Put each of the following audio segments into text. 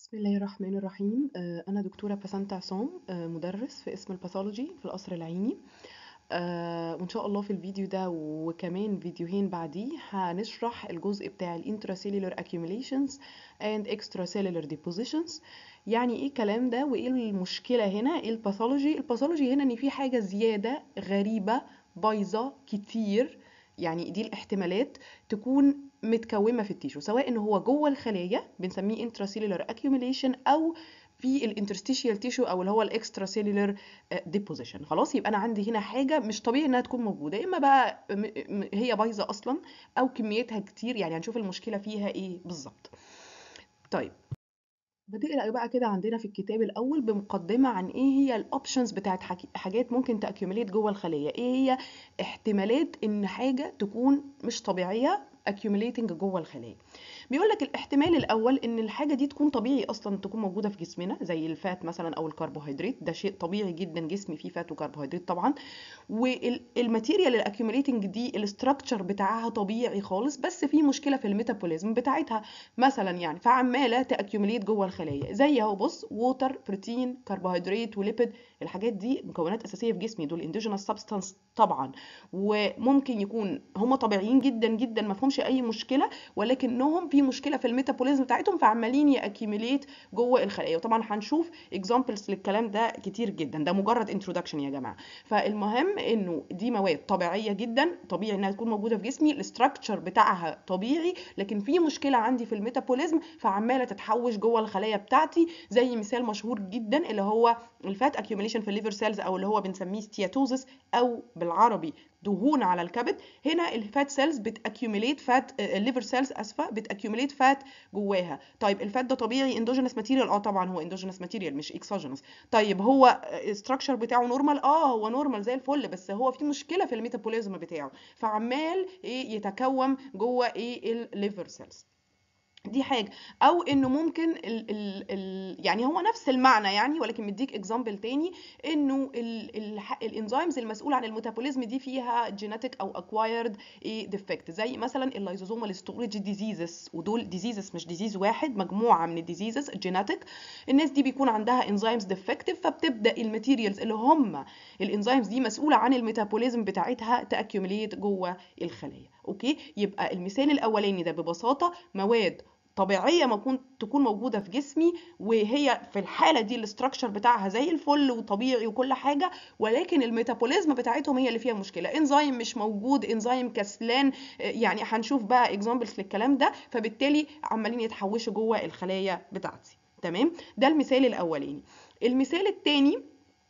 بسم الله الرحمن الرحيم آه، أنا دكتورة بسنت عصام آه، مدرس في قسم الباثولوجي في القصر العيني آه، وإن شاء الله في الفيديو ده وكمان فيديوهين بعديه هنشرح الجزء بتاع ال intracellular accumulations and extracellular depositions يعني ايه الكلام ده وايه المشكلة هنا ايه الباثولوجي الباثولوجي هنا ان في حاجة زيادة غريبة بايظة كتير يعني دي الاحتمالات تكون متكومه في التيشو سواء ان هو جوه الخلايا بنسميه intracellular accumulation او في الانترستيشيال تيشو او اللي هو الاكسترا سيلولر ديبوزيشن خلاص يبقى انا عندي هنا حاجه مش طبيعي انها تكون موجوده اما بقى م- م- هي بايظه اصلا او كميتها كتير يعني هنشوف المشكله فيها ايه بالظبط طيب بتقرا بقى كده عندنا في الكتاب الاول بمقدمه عن ايه هي الاوبشنز بتاعت حاجي- حاجات ممكن تاكيوميليت جوه الخليه ايه هي احتمالات ان حاجه تكون مش طبيعيه accumulating جوه الخلايا بيقول لك الاحتمال الاول ان الحاجه دي تكون طبيعي اصلا تكون موجوده في جسمنا زي الفات مثلا او الكربوهيدرات ده شيء طبيعي جدا جسمي فيه فات وكربوهيدرات طبعا والماتيريال الاكيوميليتنج دي الاستراكشر بتاعها طبيعي خالص بس في مشكله في الميتابوليزم بتاعتها مثلا يعني فعماله تاكيوميليت جوه الخلايا زي اهو بص ووتر بروتين كربوهيدرات وليبيد الحاجات دي مكونات اساسيه في جسمي دول اندوجينوس سبستانس طبعا وممكن يكون هم طبيعيين جدا جدا ما فيهمش اي مشكله ولكنهم في مشكله في الميتابوليزم بتاعتهم فعمالين ياكيوميليت جوه الخلايا وطبعا هنشوف اكزامبلز للكلام ده كتير جدا ده مجرد انترودكشن يا جماعه فالمهم انه دي مواد طبيعيه جدا طبيعي انها تكون موجوده في جسمي الاستراكشر بتاعها طبيعي لكن في مشكله عندي في الميتابوليزم فعماله تتحوش جوه الخلايا بتاعتي زي مثال مشهور جدا اللي هو الفات اكيوميليشن في الليفر سيلز او اللي هو بنسميه ستياتوزس او بالعربي دهون على الكبد هنا الفات سيلز بتاكيوميليت فات الليفر سيلز اسفه بتاكيوميليت فات جواها طيب الفات ده طبيعي اندوجينس ماتيريال اه طبعا هو اندوجينس ماتيريال مش اكسوجينس طيب هو الستراكشر بتاعه نورمال اه هو نورمال زي الفل بس هو في مشكله في الميتابوليزم بتاعه فعمال ايه يتكوم جوه ايه الليفر سيلز دي حاجه او انه ممكن ال ال ال يعني هو نفس المعنى يعني ولكن مديك اكزامبل تاني انه ال ال الانزيمز المسؤوله عن الميتابوليزم دي فيها جينيتك او اكوايرد ايه ديفكت زي مثلا اللايزوزومال ستوريج ديزيزز ودول ديزيزز مش ديزيز واحد مجموعه من الديزيزز جينيتك الناس دي بيكون عندها انزيمز ديفكتيف فبتبدا الماتيريالز اللي هم الانزيمز دي مسؤوله عن الميتابوليزم بتاعتها تاكيوميليت جوه الخلايا اوكي يبقى المثال الاولاني ده ببساطه مواد طبيعيه ممكن تكون موجوده في جسمي وهي في الحاله دي الاستراكشر بتاعها زي الفل وطبيعي وكل حاجه ولكن الميتابوليزم بتاعتهم هي اللي فيها مشكله انزيم مش موجود انزيم كسلان يعني هنشوف بقى اكزامبلز للكلام ده فبالتالي عمالين يتحوشوا جوه الخلايا بتاعتي تمام ده المثال الاولاني المثال الثاني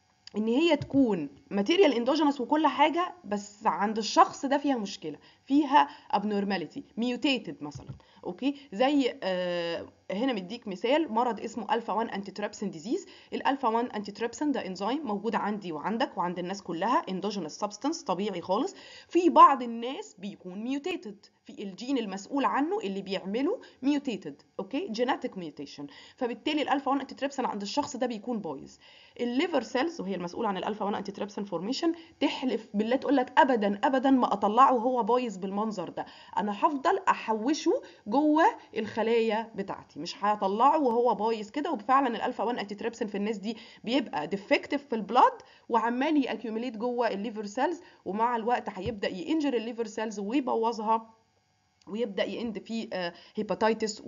ان هي تكون ماتيريال اندوجينوس وكل حاجه بس عند الشخص ده فيها مشكله فيها abnormality ميوتيتد مثلا اوكي زي آه هنا مديك مثال مرض اسمه الفا 1 انتي تريبسين ديزيز الالفا 1 انتي تريبسين ده انزيم موجود عندي وعندك وعند الناس كلها اندوجينوس سبستانس طبيعي خالص في بعض الناس بيكون ميوتيتد في الجين المسؤول عنه اللي بيعمله ميوتيتد اوكي جيناتيك ميوتيشن فبالتالي الالفا 1 انتي تريبسين عند الشخص ده بيكون بايظ الليفر سيلز وهي المسؤوله عن الالفا 1 انتي تريبسين فورميشن تحلف بالله تقول لك ابدا ابدا ما اطلعه وهو بايظ بالمنظر ده انا هفضل احوشه جوه الخلايا بتاعتي مش هطلعه وهو بايظ كده وفعلا الالفا 1 انتي تريبسين في الناس دي بيبقى ديفكتيف في البلاد وعمال ياكيوميليت جوه الليفر سيلز ومع الوقت هيبدا ينجر الليفر سيلز ويبوظها ويبدا يند في هيباتيتس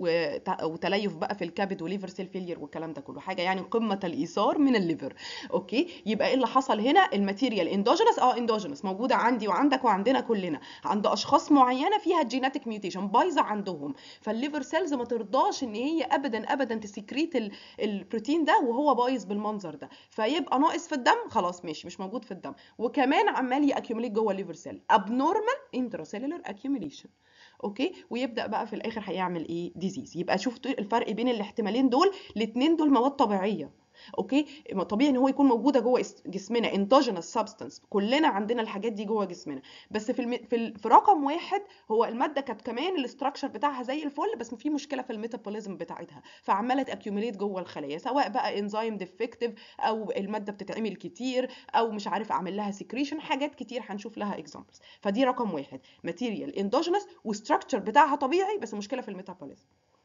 وتليف بقى في الكبد وليفر سيل فيلير والكلام ده كله حاجه يعني قمه الايثار من الليفر اوكي يبقى ايه اللي حصل هنا الماتيريال اندوجينوس اه اندوجينوس موجوده عندي وعندك وعندنا كلنا عند اشخاص معينه فيها جيناتيك ميوتيشن بايظه عندهم فالليفر سيلز ما ترضاش ان هي ابدا ابدا تسكريت البروتين ده وهو بايظ بالمنظر ده فيبقى ناقص في الدم خلاص ماشي مش موجود في الدم وكمان عمال ياكيوميليت جوه الليفر سيل ابنورمال انتراسيلولر اكيوميليشن اوكي ويبدا بقى في الاخر هيعمل ايه ديزيز يبقى شفتوا الفرق بين الاحتمالين دول الاثنين دول مواد طبيعيه اوكي طبيعي ان هو يكون موجوده جوه جسمنا اندوجينوس سبستانس كلنا عندنا الحاجات دي جوه جسمنا بس في الم... في, ال... في رقم واحد هو الماده كانت كمان الاستراكشر بتاعها زي الفل بس في مشكله في الميتابوليزم بتاعتها فعماله تاكيوميليت جوه الخلايا سواء بقى انزيم ديفكتيف او الماده بتتعمل كتير او مش عارف اعمل لها سكريشن حاجات كتير هنشوف لها اكزامبلز فدي رقم واحد ماتيريال اندوجينوس والستراكشر بتاعها طبيعي بس مشكله في الميتابوليزم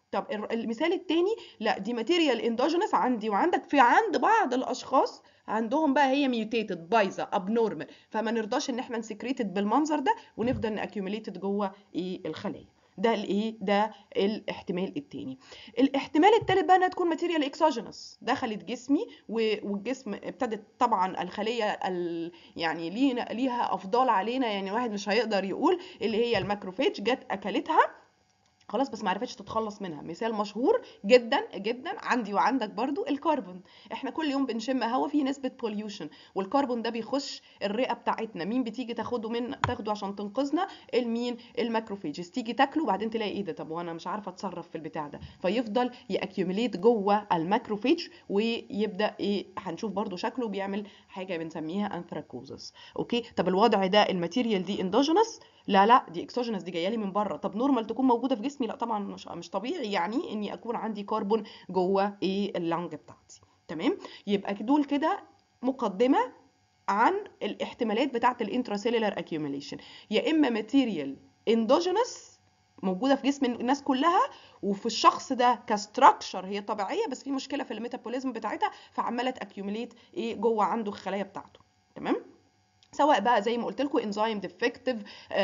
طب الر- المثال التاني لا دي ماتيريال اندوجينس عندي وعندك في عند بعض الاشخاص عندهم بقى هي ميوتيتد بايظه ابنورمال فما نرضاش ان احنا نسكريتد بالمنظر ده ونفضل ناكيوميليتد جوه ايه الخلايا ده الايه ده الاحتمال التاني الاحتمال التالت بقى انها تكون ماتيريال اكسوجينس دخلت جسمي و- والجسم ابتدت طبعا الخليه ال... يعني لينا ليها افضال علينا يعني الواحد مش هيقدر يقول اللي هي الماكروفيج جت اكلتها خلاص بس ما عرفتش تتخلص منها مثال مشهور جدا جدا عندي وعندك برضو الكربون احنا كل يوم بنشم هوا فيه نسبة بوليوشن والكربون ده بيخش الرئة بتاعتنا مين بتيجي تاخده من تاخده عشان تنقذنا المين الماكروفيجز تيجي تاكله وبعدين تلاقي ايه ده طب وانا مش عارفه اتصرف في البتاع ده فيفضل ياكيوميليت جوه الماكروفيج ويبدا ايه هنشوف برضو شكله بيعمل حاجه بنسميها انثراكوزس اوكي طب الوضع ده الماتيريال دي اندوجينس لا لا دي اكسوجينس دي جايه لي من بره طب نورمال تكون موجوده في جسمي لا طبعا مش مش طبيعي يعني اني اكون عندي كربون جوه ايه اللنج بتاعتي تمام يبقى دول كده مقدمه عن الاحتمالات بتاعه الانتراسيلولار اكيوميليشن يا اما ماتيريال اندوجينس موجوده في جسم الناس كلها وفي الشخص ده كستراكشر هي طبيعيه بس في مشكله في الميتابوليزم بتاعتها فعماله تاكيوميليت ايه جوه عنده الخلايا بتاعته تمام سواء بقى زي ما قلت لكم انزيم ديفكتيف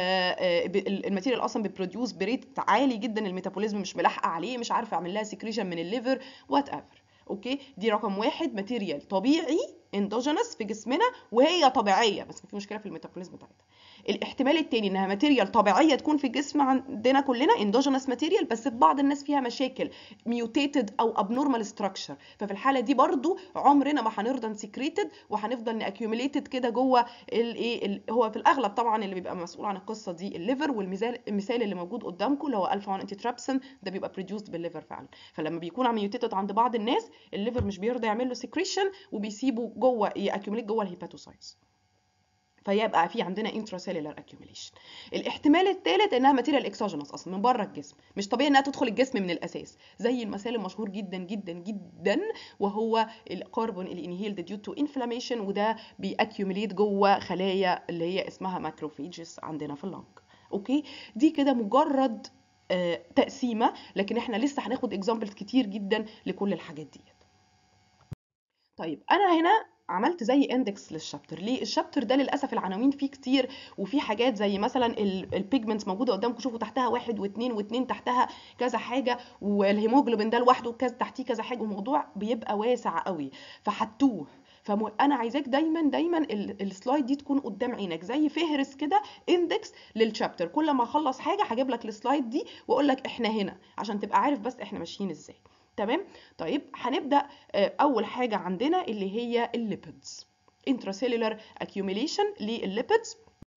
الماتيريال اصلا بيبروديوس بريت عالي جدا الميتابوليزم مش ملاحقه عليه مش عارفه اعمل لها سكريشن من الليفر وات ايفر اوكي دي رقم واحد ماتيريال طبيعي اندوجينس في جسمنا وهي طبيعيه بس في مشكله في الميتابوليزم بتاعتها الاحتمال التاني انها ماتيريال طبيعيه تكون في الجسم عندنا كلنا اندوجينس ماتيريال بس في بعض الناس فيها مشاكل ميوتيتد او ابنورمال ستراكشر ففي الحاله دي برضو عمرنا ما هنرضى نسكريتد وهنفضل ناكيوميليتد كده جوه الايه هو في الاغلب طبعا اللي بيبقى مسؤول عن القصه دي الليفر والمثال المثال اللي موجود قدامكم اللي هو الفا 1 انتي ترابسن ده بيبقى بروديوسد بالليفر فعلا فلما بيكون ميوتيتد عند بعض الناس الليفر مش بيرضى يعمل له سكريشن وبيسيبه جوه ياكيوميليت جوه الهيباتوسايتس فيبقى في عندنا intracellular accumulation الاحتمال الثالث انها ماتيريال اكسوجينس اصلا من بره الجسم مش طبيعي انها تدخل الجسم من الاساس زي المثال المشهور جدا جدا جدا وهو الكربون الانهيلد ديو تو انفلاميشن وده بيأكيوميليت جوه خلايا اللي هي اسمها ماكروفيجز عندنا في اللنج اوكي دي كده مجرد آه تقسيمه لكن احنا لسه هناخد اكزامبلز كتير جدا لكل الحاجات دي طيب انا هنا عملت زي اندكس للشابتر ليه الشابتر ده للاسف العناوين فيه كتير وفي حاجات زي مثلا البيجمنتس موجوده قدامكم شوفوا تحتها واحد واثنين واثنين تحتها كذا حاجه والهيموجلوبين ده لوحده كذا تحتيه كذا حاجه والموضوع بيبقى واسع قوي فحتوه فانا عايزاك دايما دايما السلايد دي تكون قدام عينك زي فهرس كده اندكس للشابتر كل ما اخلص حاجه هجيب لك السلايد دي واقول لك احنا هنا عشان تبقى عارف بس احنا ماشيين ازاي تمام طيب هنبدا اول حاجه عندنا اللي هي الليبيدز intracellular accumulation للليبيدز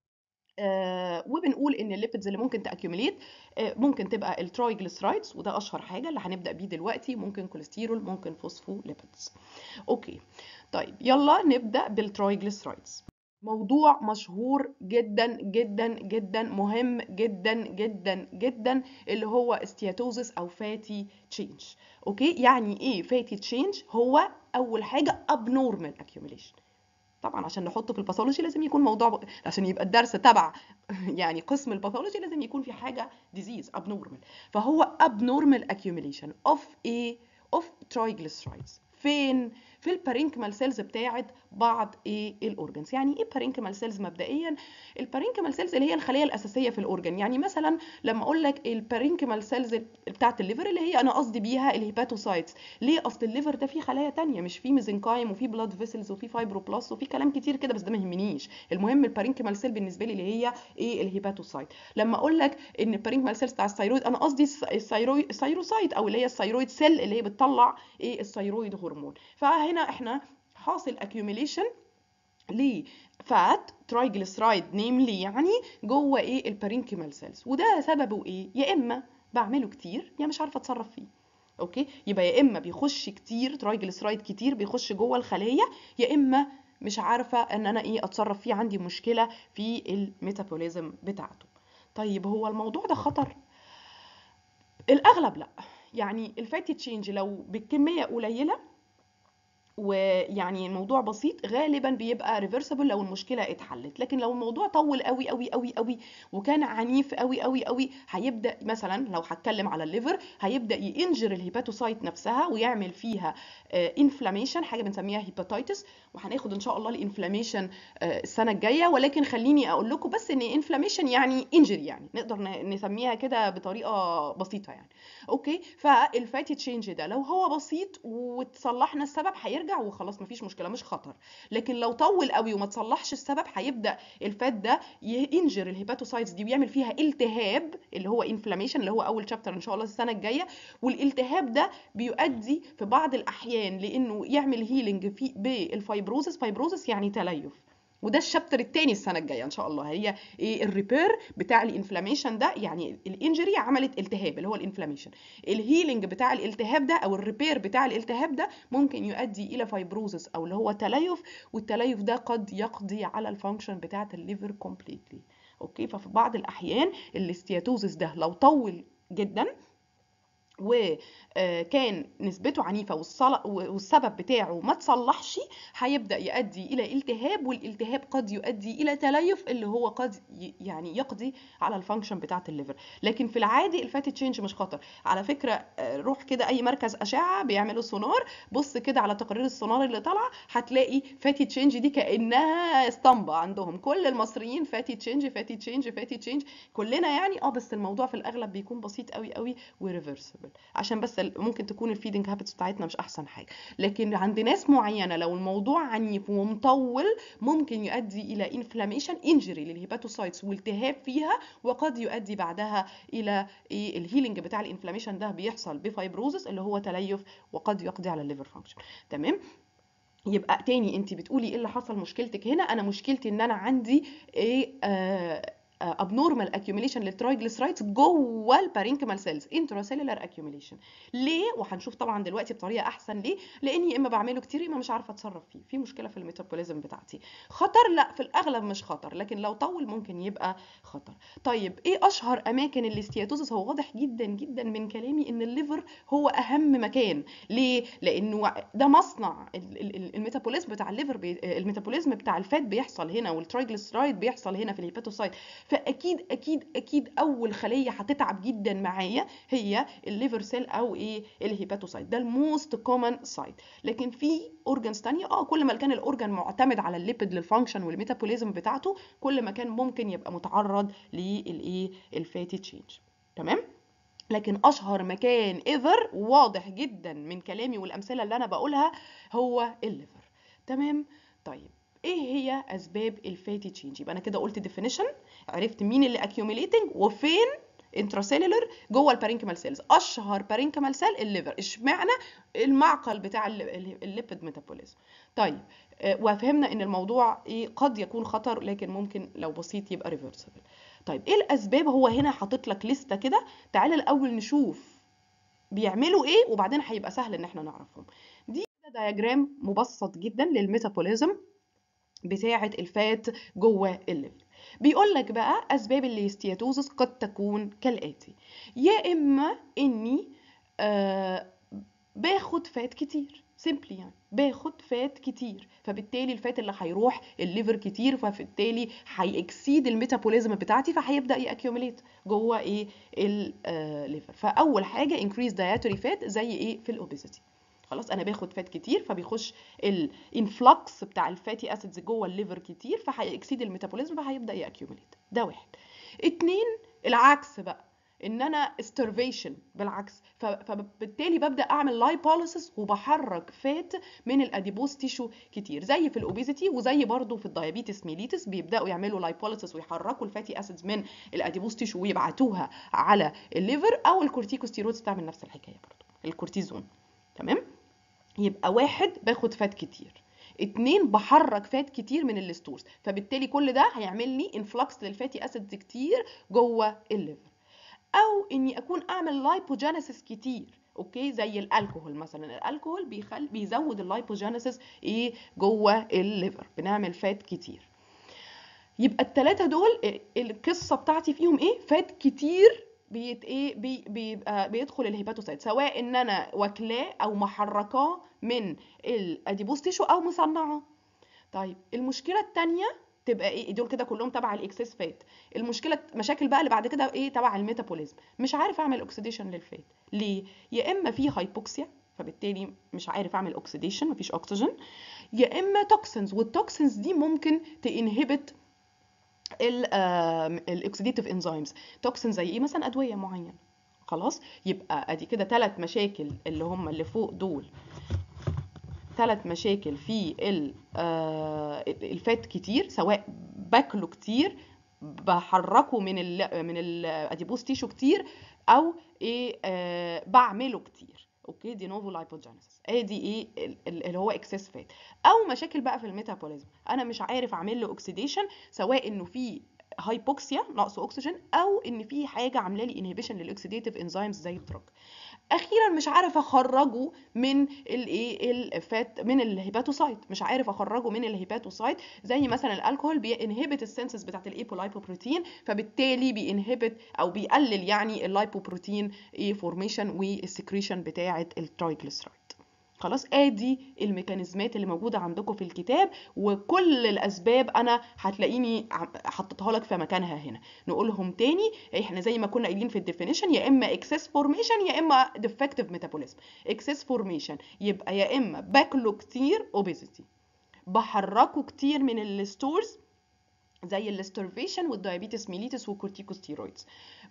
آه وبنقول ان الليبيدز اللي ممكن تاكيوميليت آه ممكن تبقى الترايجليسرايدز وده اشهر حاجه اللي هنبدا بيه دلوقتي ممكن كوليسترول ممكن فوسفوليبيدز اوكي طيب يلا نبدا بالترايجليسرايدز موضوع مشهور جدا جدا جدا مهم جدا جدا جدا اللي هو استياتوزس او فاتي تشينج اوكي يعني ايه فاتي تشينج هو اول حاجه abnormal accumulation طبعا عشان نحطه في الباثولوجي لازم يكون موضوع ب... عشان يبقى الدرس تبع يعني قسم الباثولوجي لازم يكون في حاجه ديزيز abnormal فهو abnormal accumulation of a of triglycerides فين في البارينكمال سيلز بتاعت بعض ايه الاورجنز يعني ايه بارينكمال سيلز مبدئيا البارينكمال سيلز اللي هي الخليه الاساسيه في الاورجن يعني مثلا لما اقول لك البارينكمال سيلز بتاعت الليفر اللي هي انا قصدي بيها الهيباتوسايتس ليه اصل الليفر ده فيه خلايا تانية مش فيه ميزنكايم وفيه بلاد فيسلز وفيه فايبروبلاست وفيه كلام كتير كده بس ده ما يهمنيش المهم البارينكمال سيل بالنسبه لي اللي هي ايه الهيباتوسايت لما اقول لك ان البارينكمال سيلز بتاع الثايرويد انا قصدي الثايرويد الثايروسايت او اللي هي الثايرويد سيل اللي هي بتطلع ايه الثايرويد هرمون فهنا احنا حاصل accumulation لفات ترايجليسرايد نيملي يعني جوه ايه البارينكيمال سيلز وده سببه ايه يا اما بعمله كتير يا مش عارفه اتصرف فيه اوكي يبقى يا اما بيخش كتير ترايجليسرايد كتير بيخش جوه الخليه يا اما مش عارفه ان انا ايه اتصرف فيه عندي مشكله في الميتابوليزم بتاعته طيب هو الموضوع ده خطر الاغلب لا يعني الفاتي تشينج لو بالكميه قليله ويعني الموضوع بسيط غالبا بيبقى ريفرسبل لو المشكله اتحلت لكن لو الموضوع طول قوي قوي قوي قوي وكان عنيف قوي قوي قوي هيبدا مثلا لو هتكلم على الليفر هيبدا ينجر الهيباتوسايت نفسها ويعمل فيها انفلاميشن حاجه بنسميها هيباتيتس وهناخد ان شاء الله الانفلاميشن السنه الجايه ولكن خليني اقول لكم بس ان انفلاميشن يعني انجري يعني نقدر نسميها كده بطريقه بسيطه يعني اوكي فالفاتي تشينج ده لو هو بسيط وتصلحنا السبب هيرجع وخلاص مفيش مشكله مش خطر لكن لو طول قوي وما تصلحش السبب هيبدا الفات ده ينجر الهيباتوسايتس دي ويعمل فيها التهاب اللي هو انفلاميشن اللي هو اول شابتر ان شاء الله السنه الجايه والالتهاب ده بيؤدي في بعض الاحيان لانه يعمل هيلينج في بالفايبروزس فايبروزس يعني تليف وده الشابتر الثاني السنه الجايه ان شاء الله هي ايه الريبير بتاع الانفلاميشن ده يعني الانجري عملت التهاب اللي هو الانفلاميشن الهيلينج بتاع الالتهاب ده او الريبير بتاع الالتهاب ده ممكن يؤدي الى فايبروزس او اللي هو تليف والتليف ده قد يقضي على الفانكشن بتاعه الليفر كومبليتلي اوكي ففي بعض الاحيان الاستياتوزس ده لو طول جدا وكان نسبته عنيفة والسبب بتاعه ما تصلحش هيبدأ يؤدي إلى التهاب والالتهاب قد يؤدي إلى تليف اللي هو قد يعني يقضي على الفانكشن بتاعة الليفر لكن في العادي الفاتي تشينج مش خطر على فكرة روح كده أي مركز أشعة بيعملوا سونار بص كده على تقارير السونار اللي طالعة هتلاقي فاتي تشينج دي كأنها اسطمبة عندهم كل المصريين فاتي تشينج فاتي تشينج فاتي تشينج كلنا يعني اه بس الموضوع في الأغلب بيكون بسيط قوي قوي وريفرسبل عشان بس ممكن تكون الفيدنج هابتس بتاعتنا مش احسن حاجه لكن عند ناس معينه لو الموضوع عنيف ومطول ممكن يؤدي الى انفلاميشن انجري للهيباتوسايتس والتهاب فيها وقد يؤدي بعدها الى إيه الهيلينج بتاع الانفلاميشن ده بيحصل بفايبروزس اللي هو تليف وقد يقضي على الليفر فانكشن تمام يبقى تاني انت بتقولي ايه اللي حصل مشكلتك هنا انا مشكلتي ان انا عندي ايه آه abnormal accumulation للترايجليسرايدز جوه البارينكيمال سيلز intracellular accumulation ليه وهنشوف طبعا دلوقتي بطريقه احسن ليه لاني يا اما بعمله كتير يا اما مش عارفه اتصرف فيه في مشكله في الميتابوليزم بتاعتي خطر لا في الاغلب مش خطر لكن لو طول ممكن يبقى خطر طيب ايه اشهر اماكن الاستياتوزس هو واضح جدا جدا من كلامي ان الليفر هو اهم مكان ليه لانه ده مصنع الميتابوليزم بتاع الليفر بي... الميتابوليزم بتاع الفات بيحصل هنا والترايجليسرايد بيحصل هنا في الهيباتوسايت فاكيد اكيد اكيد اول خليه هتتعب جدا معايا هي الليفر سيل او ايه الهيباتوسايت ده الموست كومن سايت لكن في اورجانز ثانيه اه كل ما كان الاورجان معتمد على الليبيد للفانكشن والميتابوليزم بتاعته كل ما كان ممكن يبقى متعرض للايه الفاتي تشينج تمام لكن اشهر مكان ايفر واضح جدا من كلامي والامثله اللي انا بقولها هو الليفر تمام طيب ايه هي اسباب الفاتي تشينج يبقى انا كده قلت ديفينيشن عرفت مين اللي اكيوميليتنج وفين انتراسيلولر جوه البارينكيمال سيلز اشهر بارينكيمال سيل الليفر اشمعنى المعقل بتاع الليبيد ميتابوليزم طيب وفهمنا ان الموضوع ايه قد يكون خطر لكن ممكن لو بسيط يبقى ريفرسبل طيب ايه الاسباب هو هنا حاطط لك لسته كده تعالى الاول نشوف بيعملوا ايه وبعدين هيبقى سهل ان احنا نعرفهم دي دياجرام مبسط جدا للميتابوليزم بتاعه الفات جوه الليفر بيقول لك بقى اسباب الاستياتوزس قد تكون كالاتي يا اما اني آه باخد فات كتير سيمبلي يعني باخد فات كتير فبالتالي الفات اللي هيروح الليفر كتير فبالتالي هيكسيد الميتابوليزم بتاعتي فهيبدا ياكيوميليت جوه ايه الليفر فاول حاجه انكريز دايتوري فات زي ايه في الاوبيزيتي خلاص انا باخد فات كتير فبيخش الانفلكس بتاع الفاتي اسيدز جوه الليفر كتير فهيكسيد الميتابوليزم فهيبدا ياكيوميليت ده واحد اتنين العكس بقى ان انا starvation بالعكس فبالتالي ببدا اعمل لايبوليسيس وبحرك فات من الاديبوز تيشو كتير زي في الاوبيزيتي وزي برضو في الدايابيتس ميليتس بيبداوا يعملوا لايبوليسيس ويحركوا الفاتي اسيدز من الاديبوز تيشو ويبعتوها على الليفر او الكورتيكوستيرويدز بتعمل نفس الحكايه برضو الكورتيزون تمام يبقى واحد باخد فات كتير اتنين بحرك فات كتير من الستورز فبالتالي كل ده هيعمل لي انفلكس للفاتي اسيدز كتير جوه الليفر او اني اكون اعمل لايبوجينيسيس كتير اوكي زي الالكوهول مثلا الالكوهول بيخل بيزود اللايبوجينيسيس ايه جوه الليفر بنعمل فات كتير يبقى الثلاثه دول القصه بتاعتي فيهم ايه فات كتير بيت ايه بي بيبقى بيدخل الهيباتوسايت سواء ان انا واكلاه او محركاه من الاديبوس تيشو او مصنعاه طيب المشكله الثانيه تبقى ايه دول كده كلهم تبع الاكسس فات المشكله مشاكل بقى اللي بعد كده ايه تبع الميتابوليزم مش عارف اعمل اوكسيديشن للفات ليه يا اما في هايبوكسيا فبالتالي مش عارف اعمل اوكسيديشن مفيش اكسجين يا اما توكسنز والتوكسنز دي ممكن تنهبت الاكسيديتيف انزيمز توكسين زي ايه مثلا ادويه معينه خلاص يبقى ادي كده ثلاث مشاكل اللي هم اللي فوق دول ثلاث مشاكل في الفات كتير سواء باكله كتير بحركه من ال من الاديبوس تيشو كتير او ايه آه بعمله كتير اوكي دي نوفو لايبوجينيسيس ادي ايه اللي هو اكسس فات او مشاكل بقى في الميتابوليزم انا مش عارف اعمل له اوكسيديشن سواء انه في هايبوكسيا نقص اكسجين او ان في حاجه عامله لي انهبيشن للاكسيديتيف انزيمز زي الدراج اخيرا مش عارف اخرجه من الايه الفات من الهيباتوسايت مش عارف اخرجه من الهيباتوسايت زي مثلا الكحول بينهبت السنسس بتاعت الايبولايبوبروتين فبالتالي بينهبت او بيقلل يعني اللايبوبروتين ايه فورميشن والسكريشن بتاعه الترايجليسرايد خلاص ادي الميكانيزمات اللي موجوده عندكم في الكتاب وكل الاسباب انا هتلاقيني حطيتها لك في مكانها هنا نقولهم تاني احنا زي ما كنا قايلين في الديفينيشن يا اما اكسس فورميشن يا اما ديفكتيف ميتابوليزم اكسس فورميشن يبقى يا اما باكله كتير اوبيزيتي بحركه كتير من الستورز زي الاسترفيشن والدايابيتس ميليتس والكورتيكوستيرويدز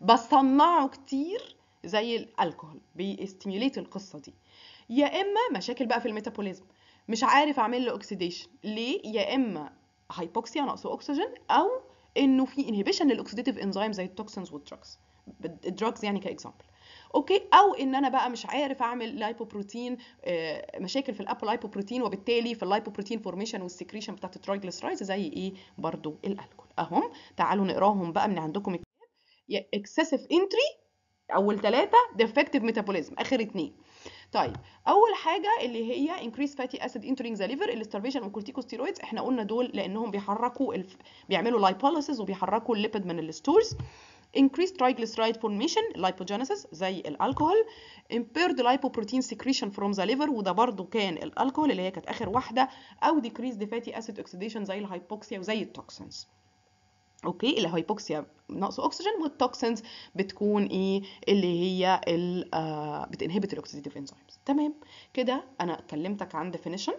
بصنعه كتير زي الكحول بيستيميوليت القصه دي يا اما مشاكل بقى في الميتابوليزم مش عارف اعمل له اوكسيديشن ليه يا اما هايبوكسيا نقص اكسجين او انه في انهبيشن للاكسيديتيف انزيم زي التوكسينز والدراجز الدراجز يعني كاكزامبل اوكي او ان انا بقى مش عارف اعمل لايبوبروتين مشاكل في الابل لايبوبروتين وبالتالي في اللايبوبروتين فورميشن والسكريشن بتاعت الترايجليسرايدز زي ايه برضو الالكول اهم تعالوا نقراهم بقى من عندكم الكتاب يا اكسسيف انتري اول ثلاثه ديفكتيف ميتابوليزم اخر اثنين طيب اول حاجه اللي هي increase fatty acid entering the liver الاسترفيشن والكورتيكوستيرويدز احنا قلنا دول لانهم بيحركوا الف... بيعملوا لايبوليسيس وبيحركوا الليبيد من الستورز increased triglyceride formation lipogenesis زي الالكوهول impaired lipoprotein secretion from the liver وده برضو كان الالكوهول اللي هي كانت اخر واحده او decreased fatty acid oxidation زي الهايبوكسيا وزي التوكسينز اوكي الهايبوكسيا نقص اكسجين والتوكسينز بتكون ايه اللي هي آه بتنهبت الاكسيديتيف انزيمز تمام كده انا كلمتك عن definition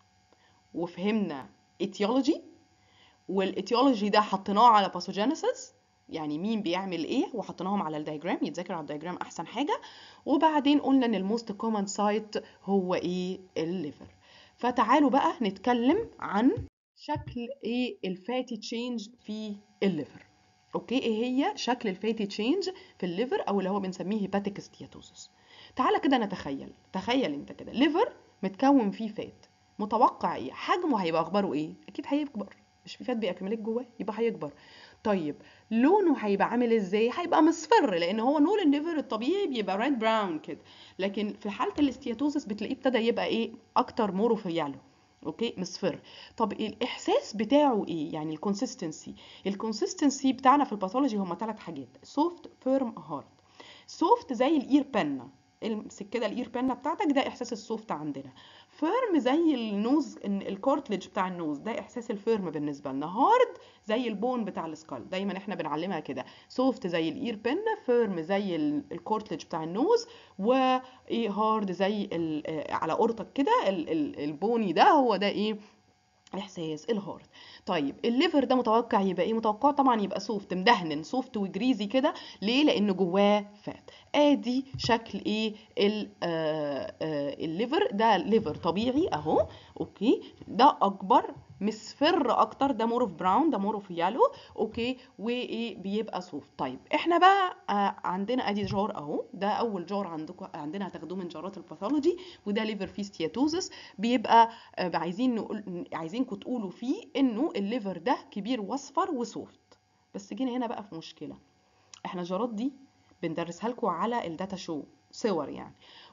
وفهمنا etiology والاتيولوجي ده حطيناه على باثوجينيسيس يعني مين بيعمل ايه وحطيناهم على الدايجرام يتذاكر على الدايجرام احسن حاجه وبعدين قلنا ان الموست كومن سايت هو ايه الليفر فتعالوا بقى نتكلم عن شكل ايه الفاتي تشينج في الليفر اوكي ايه هي شكل الفاتي تشينج في الليفر او اللي هو بنسميه هيباتيك ستياتوزس تعالى كده نتخيل تخيل انت كده ليفر متكون فيه فات متوقع ايه حجمه هيبقى اخباره ايه اكيد هيكبر مش في فات بيأكملك جواه يبقى هيكبر طيب لونه هيبقى عامل ازاي هيبقى مصفر لان هو لون الليفر الطبيعي بيبقى ريد براون كده لكن في حاله الاستياتوزس بتلاقيه ابتدى يبقى ايه اكتر مورو في يالو اوكي مصفر طب الاحساس بتاعه ايه يعني الكونسيستنسي الكونسيستنسي بتاعنا في الباثولوجي هم ثلاث حاجات سوفت فيرم هارد سوفت زي الاير بنا امسك كده الاير بنا بتاعتك ده احساس السوفت عندنا فيرم زي النوز الكورتلج بتاع النوز ده احساس الفيرم بالنسبه لنا هارد زي البون بتاع السكال دايما احنا بنعلمها كده سوفت زي الاير بنا فيرم زي الكورتلج بتاع النوز وايه هارد زي على قرطك كده البوني ده هو ده ايه احساس الهارد طيب الليفر ده متوقع يبقى ايه متوقع طبعا يبقى سوفت مدهن سوفت وجريزي كده ليه لان جواه فات ادي شكل ايه آه آه الليفر ده ليفر طبيعي اهو اوكي ده اكبر مصفر اكتر ده مور اوف براون ده مور اوف يالو اوكي وايه بيبقى سوفت طيب احنا بقى آه عندنا ادي جار اهو ده اول جار عندكم عندنا هتاخدوه من جارات الباثولوجي وده ليفر فيه ستياتوزس بيبقى آه عايزين نقول عايزينكم تقولوا فيه انه الليفر ده كبير واصفر وسوفت بس جينا هنا بقى في مشكله احنا الجارات دي بندرسها لكم على الداتا شو صور يعني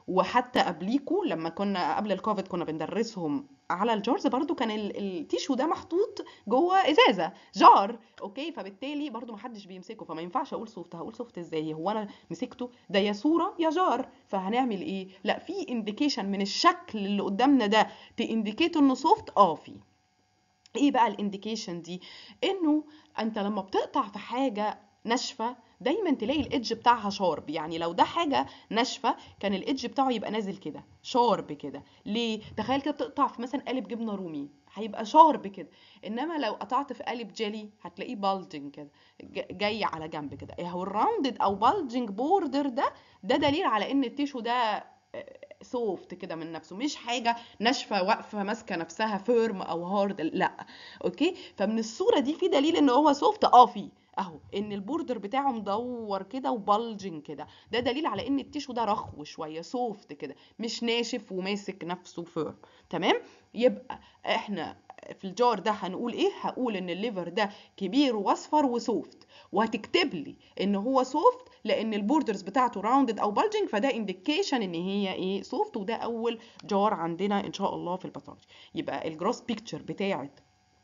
وحتى قبليكوا لما كنا قبل الكوفيد كنا بندرسهم على الجارز برضو كان ال- التيشو ده محطوط جوه ازازه جار اوكي فبالتالي برضو ما حدش بيمسكه فما ينفعش اقول سوفت هقول سوفت ازاي هو انا مسكته ده يا صوره يا جار فهنعمل ايه لا في انديكيشن من الشكل اللي قدامنا ده تانديكيت انه سوفت اه في ايه بقى الانديكيشن دي انه انت لما بتقطع في حاجه ناشفه دايما تلاقي الايدج بتاعها شارب يعني لو ده حاجه ناشفه كان الايدج بتاعه يبقى نازل كده شارب كده ليه تخيل كده بتقطع في مثلا قالب جبنه رومي هيبقى شارب كده انما لو قطعت في قالب جيلي هتلاقيه بالجنج كده ج- جاي على جنب كده هو الراوندد او بالجنج بوردر ده ده دليل على ان التيشو ده سوفت كده من نفسه مش حاجه ناشفه واقفه ماسكه نفسها فيرم او هارد لا اوكي فمن الصوره دي في دليل ان هو سوفت اه في اهو ان البوردر بتاعه مدور كده وبلجنج كده ده دليل على ان التيشو ده رخو شويه سوفت كده مش ناشف وماسك نفسه فيرم تمام يبقى احنا في الجار ده هنقول ايه هقول ان الليفر ده كبير واصفر وسوفت وهتكتب لي ان هو سوفت لان البوردرز بتاعته راوندد او بلجنج فده انديكيشن ان هي ايه سوفت وده اول جار عندنا ان شاء الله في الباثولوجي يبقى الجروس بيكتشر بتاعت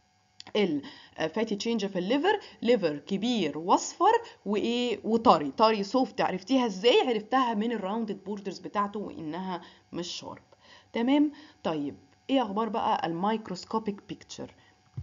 الفاتي تشينج في الليفر ليفر كبير واصفر وايه وطري طري سوفت عرفتيها ازاي عرفتها من الراوندد بوردرز بتاعته وانها مش شارب تمام طيب ايه اخبار بقى الميكروسكوبيك بيكتشر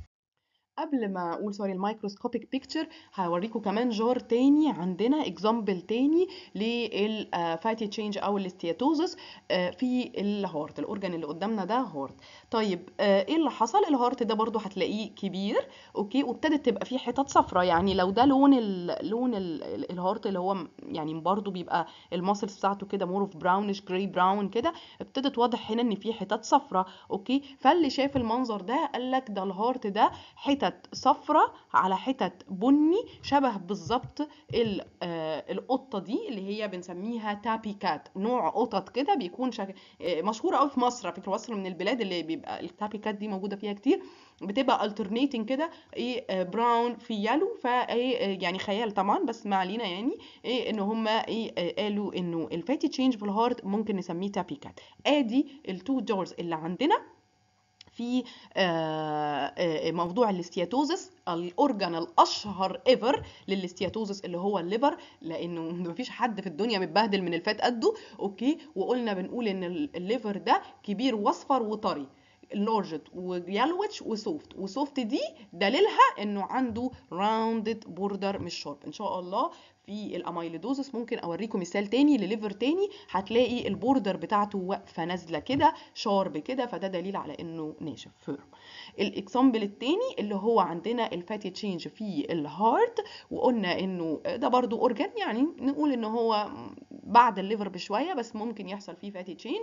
قبل ما اقول سوري الميكروسكوبيك بيكتشر هوريكم كمان جار تاني عندنا اكزامبل تاني للفاتي تشينج او الاستياتوزس في الهارت الاورجان اللي قدامنا ده هارت طيب آه، ايه اللي حصل الهارت ده برضو هتلاقيه كبير اوكي وابتدت تبقى فيه حتت صفراء يعني لو ده لون ال لون ال الهارت اللي هو م- يعني برضو بيبقى الماسلز بتاعته كده مور اوف براونش جراي براون كده ابتدت واضح هنا ان في حتت صفراء اوكي فاللي شاف المنظر ده قال لك ده الهارت ده حتت صفراء على حتت بني شبه بالظبط ال- آه، القطه دي اللي هي بنسميها تابي كات نوع قطط كده بيكون شك... آه، مشهوره قوي في مصر على فكره مصر من البلاد اللي بيبقى التابي كات دي موجوده فيها كتير بتبقى alternating كده ايه براون في يالو فايه آه، يعني خيال طبعا بس ما علينا يعني ايه ان هم ايه آه، قالوا انه الفاتي تشينج في الهارت ممكن نسميه تابي كات ادي التو جارز اللي عندنا في آه، آه، موضوع الاستياتوزس الاورجان الاشهر ايفر للاستياتوزس اللي هو الليفر لانه مفيش حد في الدنيا متبهدل من الفات قده اوكي وقلنا بنقول ان ال- الليفر ده كبير واصفر وطري لارجت ويالوتش وسوفت وسوفت دي دليلها انه عنده راوندد بوردر مش شارب ان شاء الله في الاميلودوزس ممكن اوريكم مثال تاني لليفر تاني هتلاقي البوردر بتاعته واقفه نازله كده شارب كده فده دليل على انه ناشف فيرم الاكزامبل التاني اللي هو عندنا الفاتي تشينج في الهارت وقلنا انه ده برضو اورجان يعني نقول ان هو بعد الليفر بشويه بس ممكن يحصل فيه فاتي تشينج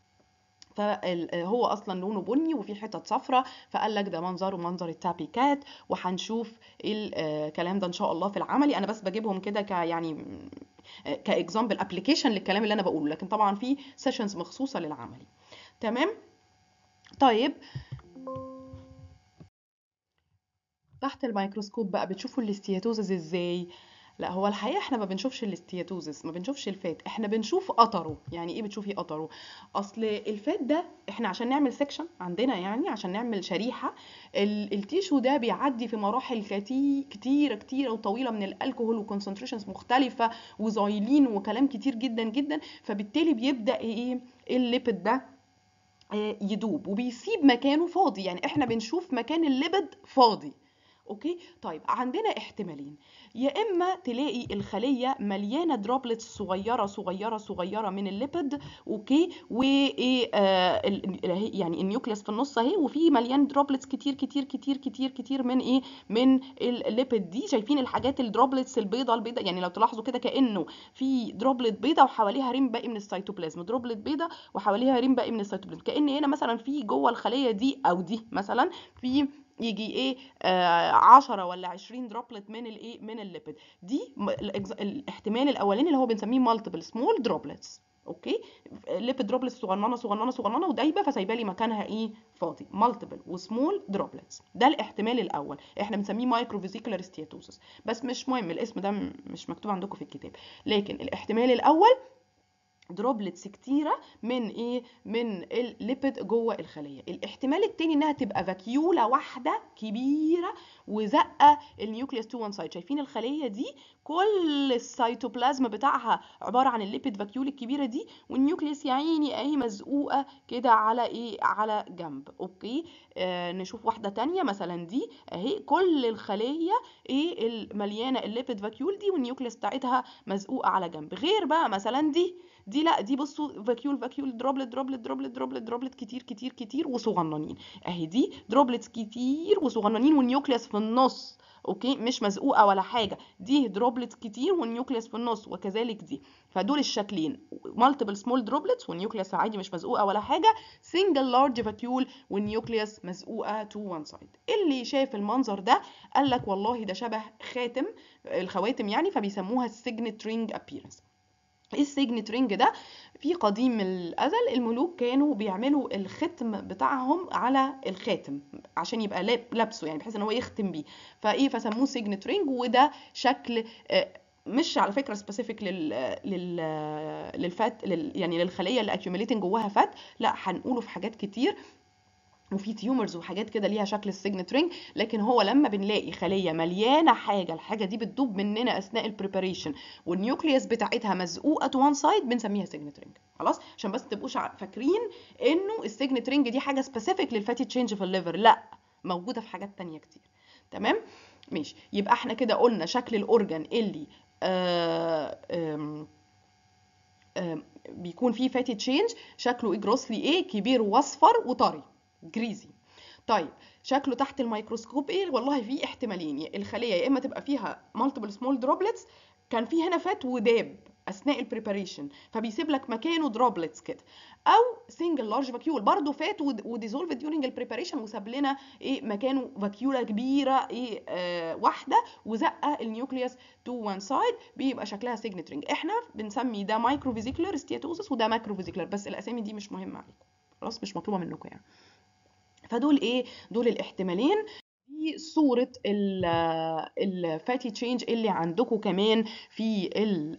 فهو اصلا لونه بني وفي حتت صفراء فقال لك ده منظره منظر التابي كات وهنشوف الكلام ده ان شاء الله في العملي انا بس بجيبهم كده ك يعني كاكزامبل ابلكيشن للكلام اللي انا بقوله لكن طبعا في سيشنز مخصوصه للعملي تمام طيب تحت الميكروسكوب بقى بتشوفوا الاستياتوزز ازاي لا هو الحقيقه احنا ما بنشوفش الاستياتوزس ما بنشوفش الفات احنا بنشوف قطره يعني ايه بتشوفي قطره اصل الفات ده احنا عشان نعمل سكشن عندنا يعني عشان نعمل شريحه ال- التيشو ده بيعدي في مراحل كتير كتيره كتيره وطويله من الالكوهول وكونسنتريشنز مختلفه وزايلين وكلام كتير جدا جدا فبالتالي بيبدا ايه الليبيد ده آه، يدوب وبيسيب مكانه فاضي يعني احنا بنشوف مكان الليبيد فاضي اوكي طيب عندنا احتمالين يا اما تلاقي الخليه مليانه دروبلتس صغيره صغيره صغيره من الليبيد اوكي وايه آه ال- ال- يعني النيوكليس في النص اهي وفي مليان دروبلتس كتير كتير كتير كتير كتير من ايه من الليبيد دي شايفين الحاجات الدروبلتس البيضه البيضه يعني لو تلاحظوا كده كانه في دروبلت بيضه وحواليها ريم باقي من السيتوبلازم دروبلت بيضه وحواليها ريم باقي من السيتوبلازم كان هنا مثلا في جوه الخليه دي او دي مثلا في يجي ايه آه 10 ولا 20 دروبلت من الايه من الليبيد دي م- الإكز- الاحتمال الاولاني اللي هو بنسميه مالتيبل سمول دروبلتس اوكي ليبيد دروبلتس صغننه صغننه صغننه ودايبه فسايبه لي مكانها ايه فاضي مالتيبل وسمول دروبلتس ده الاحتمال الاول احنا بنسميه مايكرو فيزيكولار ستياتوسس بس مش مهم الاسم ده م- مش مكتوب عندكم في الكتاب لكن الاحتمال الاول دروبلتس كتيره من ايه من الليبيد جوه الخليه الاحتمال التاني انها تبقى فاكيولا واحده كبيره وزقه النيوكليوس تو وان سايد شايفين الخليه دي كل السيتوبلازم بتاعها عباره عن الليبيد فاكيول الكبيره دي والنيوكليوس يا عيني اهي مزقوقه كده على ايه على جنب اوكي آه نشوف واحده تانية مثلا دي اهي كل الخليه ايه المليانه الليبيد فاكيول دي والنيوكليوس بتاعتها مزقوقه على جنب غير بقى مثلا دي دي لا دي بصوا فاكيول فاكيول دروبلت دروبلت دروبلت دروبلت دروبلت كتير كتير كتير وصغننين اهي دي دروبلتس كتير وصغننين والنيوكليوس في النص اوكي مش مزقوقه ولا حاجه دي دروبلتس كتير والنيوكليوس في النص وكذلك دي فدول الشكلين مالتيبل سمول دروبلتس والنيوكليوس عادي مش مزقوقه ولا حاجه سنجل لارج فاكيول والنيوكليوس مزقوقه تو وان سايد اللي شاف المنظر ده قال لك والله ده شبه خاتم الخواتم يعني فبيسموها السيجنت رينج ابييرنس ايه السيجنت رينج ده في قديم الازل الملوك كانوا بيعملوا الختم بتاعهم على الخاتم عشان يبقى لابسه يعني بحيث ان هو يختم بيه فايه فسموه سيجنت رينج وده شكل مش على فكره سبيسيفيك لل لل للفات لل يعني للخليه اللي اكيوميليتنج جواها فات لا هنقوله في حاجات كتير وفي تيومرز وحاجات كده ليها شكل السيجنت رينج لكن هو لما بنلاقي خليه مليانه حاجه الحاجه دي بتدوب مننا اثناء البريباريشن والنيوكليوس بتاعتها مزقوقه تو وان سايد بنسميها سيجنت رينج خلاص عشان بس تبقوش فاكرين انه السيجنت رينج دي حاجه سبيسيفيك للفاتي تشينج في الليفر لا موجوده في حاجات تانية كتير تمام ماشي يبقى احنا كده قلنا شكل الاورجن اللي آه آم آم بيكون فيه فاتي تشينج شكله ايه جروسلي ايه كبير واصفر وطري جريزي طيب شكله تحت الميكروسكوب ايه والله في احتمالين الخليه يا اما تبقى فيها مالتيبل سمول دروبلتس كان في هنا فات وداب اثناء البريباريشن فبيسيب لك مكانه دروبلتس كده او سنجل لارج فاكيول برضه فات وديزولف ديورنج البريباريشن وساب لنا ايه مكانه فاكيولا كبيره ايه آه واحده وزقه النيوكليوس تو وان سايد بيبقى شكلها سيجنت رينج احنا بنسمي ده مايكرو فيزيكولار ستياتوزس وده ماكرو فيزيكولار بس الاسامي دي مش مهمه عليكم خلاص مش مطلوبه منكم يعني فدول ايه دول الاحتمالين دي صورة الفاتي تشينج اللي عندكم كمان في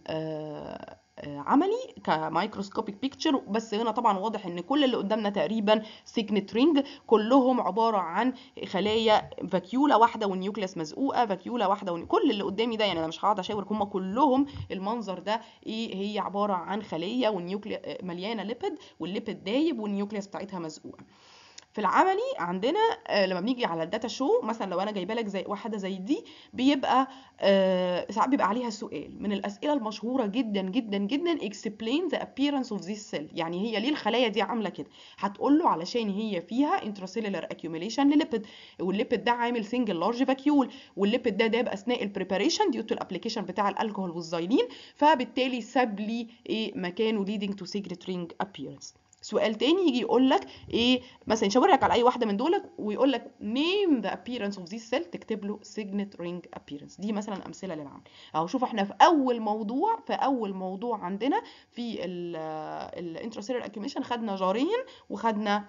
عملي كمايكروسكوبيك بيكتشر بس هنا طبعا واضح ان كل اللي قدامنا تقريبا سيجنت رينج كلهم عباره عن خلايا فاكيولا واحده والنيوكليس مزقوقه فاكيولا واحده ون... كل اللي قدامي ده يعني انا مش هقعد اشاور هم كلهم المنظر ده ايه هي عباره عن خليه والنيوكلي مليانه ليبيد والليبيد دايب والنيوكليس بتاعتها مزقوقه في العملي عندنا لما بنيجي على الداتا شو مثلا لو انا جايبه لك زي واحده زي دي بيبقى آه ساعات بيبقى عليها سؤال من الاسئله المشهوره جدا جدا جدا explain the appearance of this cell يعني هي ليه الخلايا دي عامله كده هتقول له علشان هي فيها intracellular accumulation لليبيد والليبيد ده عامل سنجل لارج فاكيول والليبيد ده داب اثناء البريباريشن ديو تو الابلكيشن بتاع الالكوهول والزايلين فبالتالي ساب لي ايه مكانه leading to cigarette ring appearance سؤال تاني يجي يقول لك ايه مثلا يشاور لك على اي واحده من دول ويقول لك name the appearance of this cell تكتب له signet ring appearance دي مثلا امثله للعمل اهو شوف احنا في اول موضوع في اول موضوع عندنا في الانتراسيلر accumulation خدنا جارين وخدنا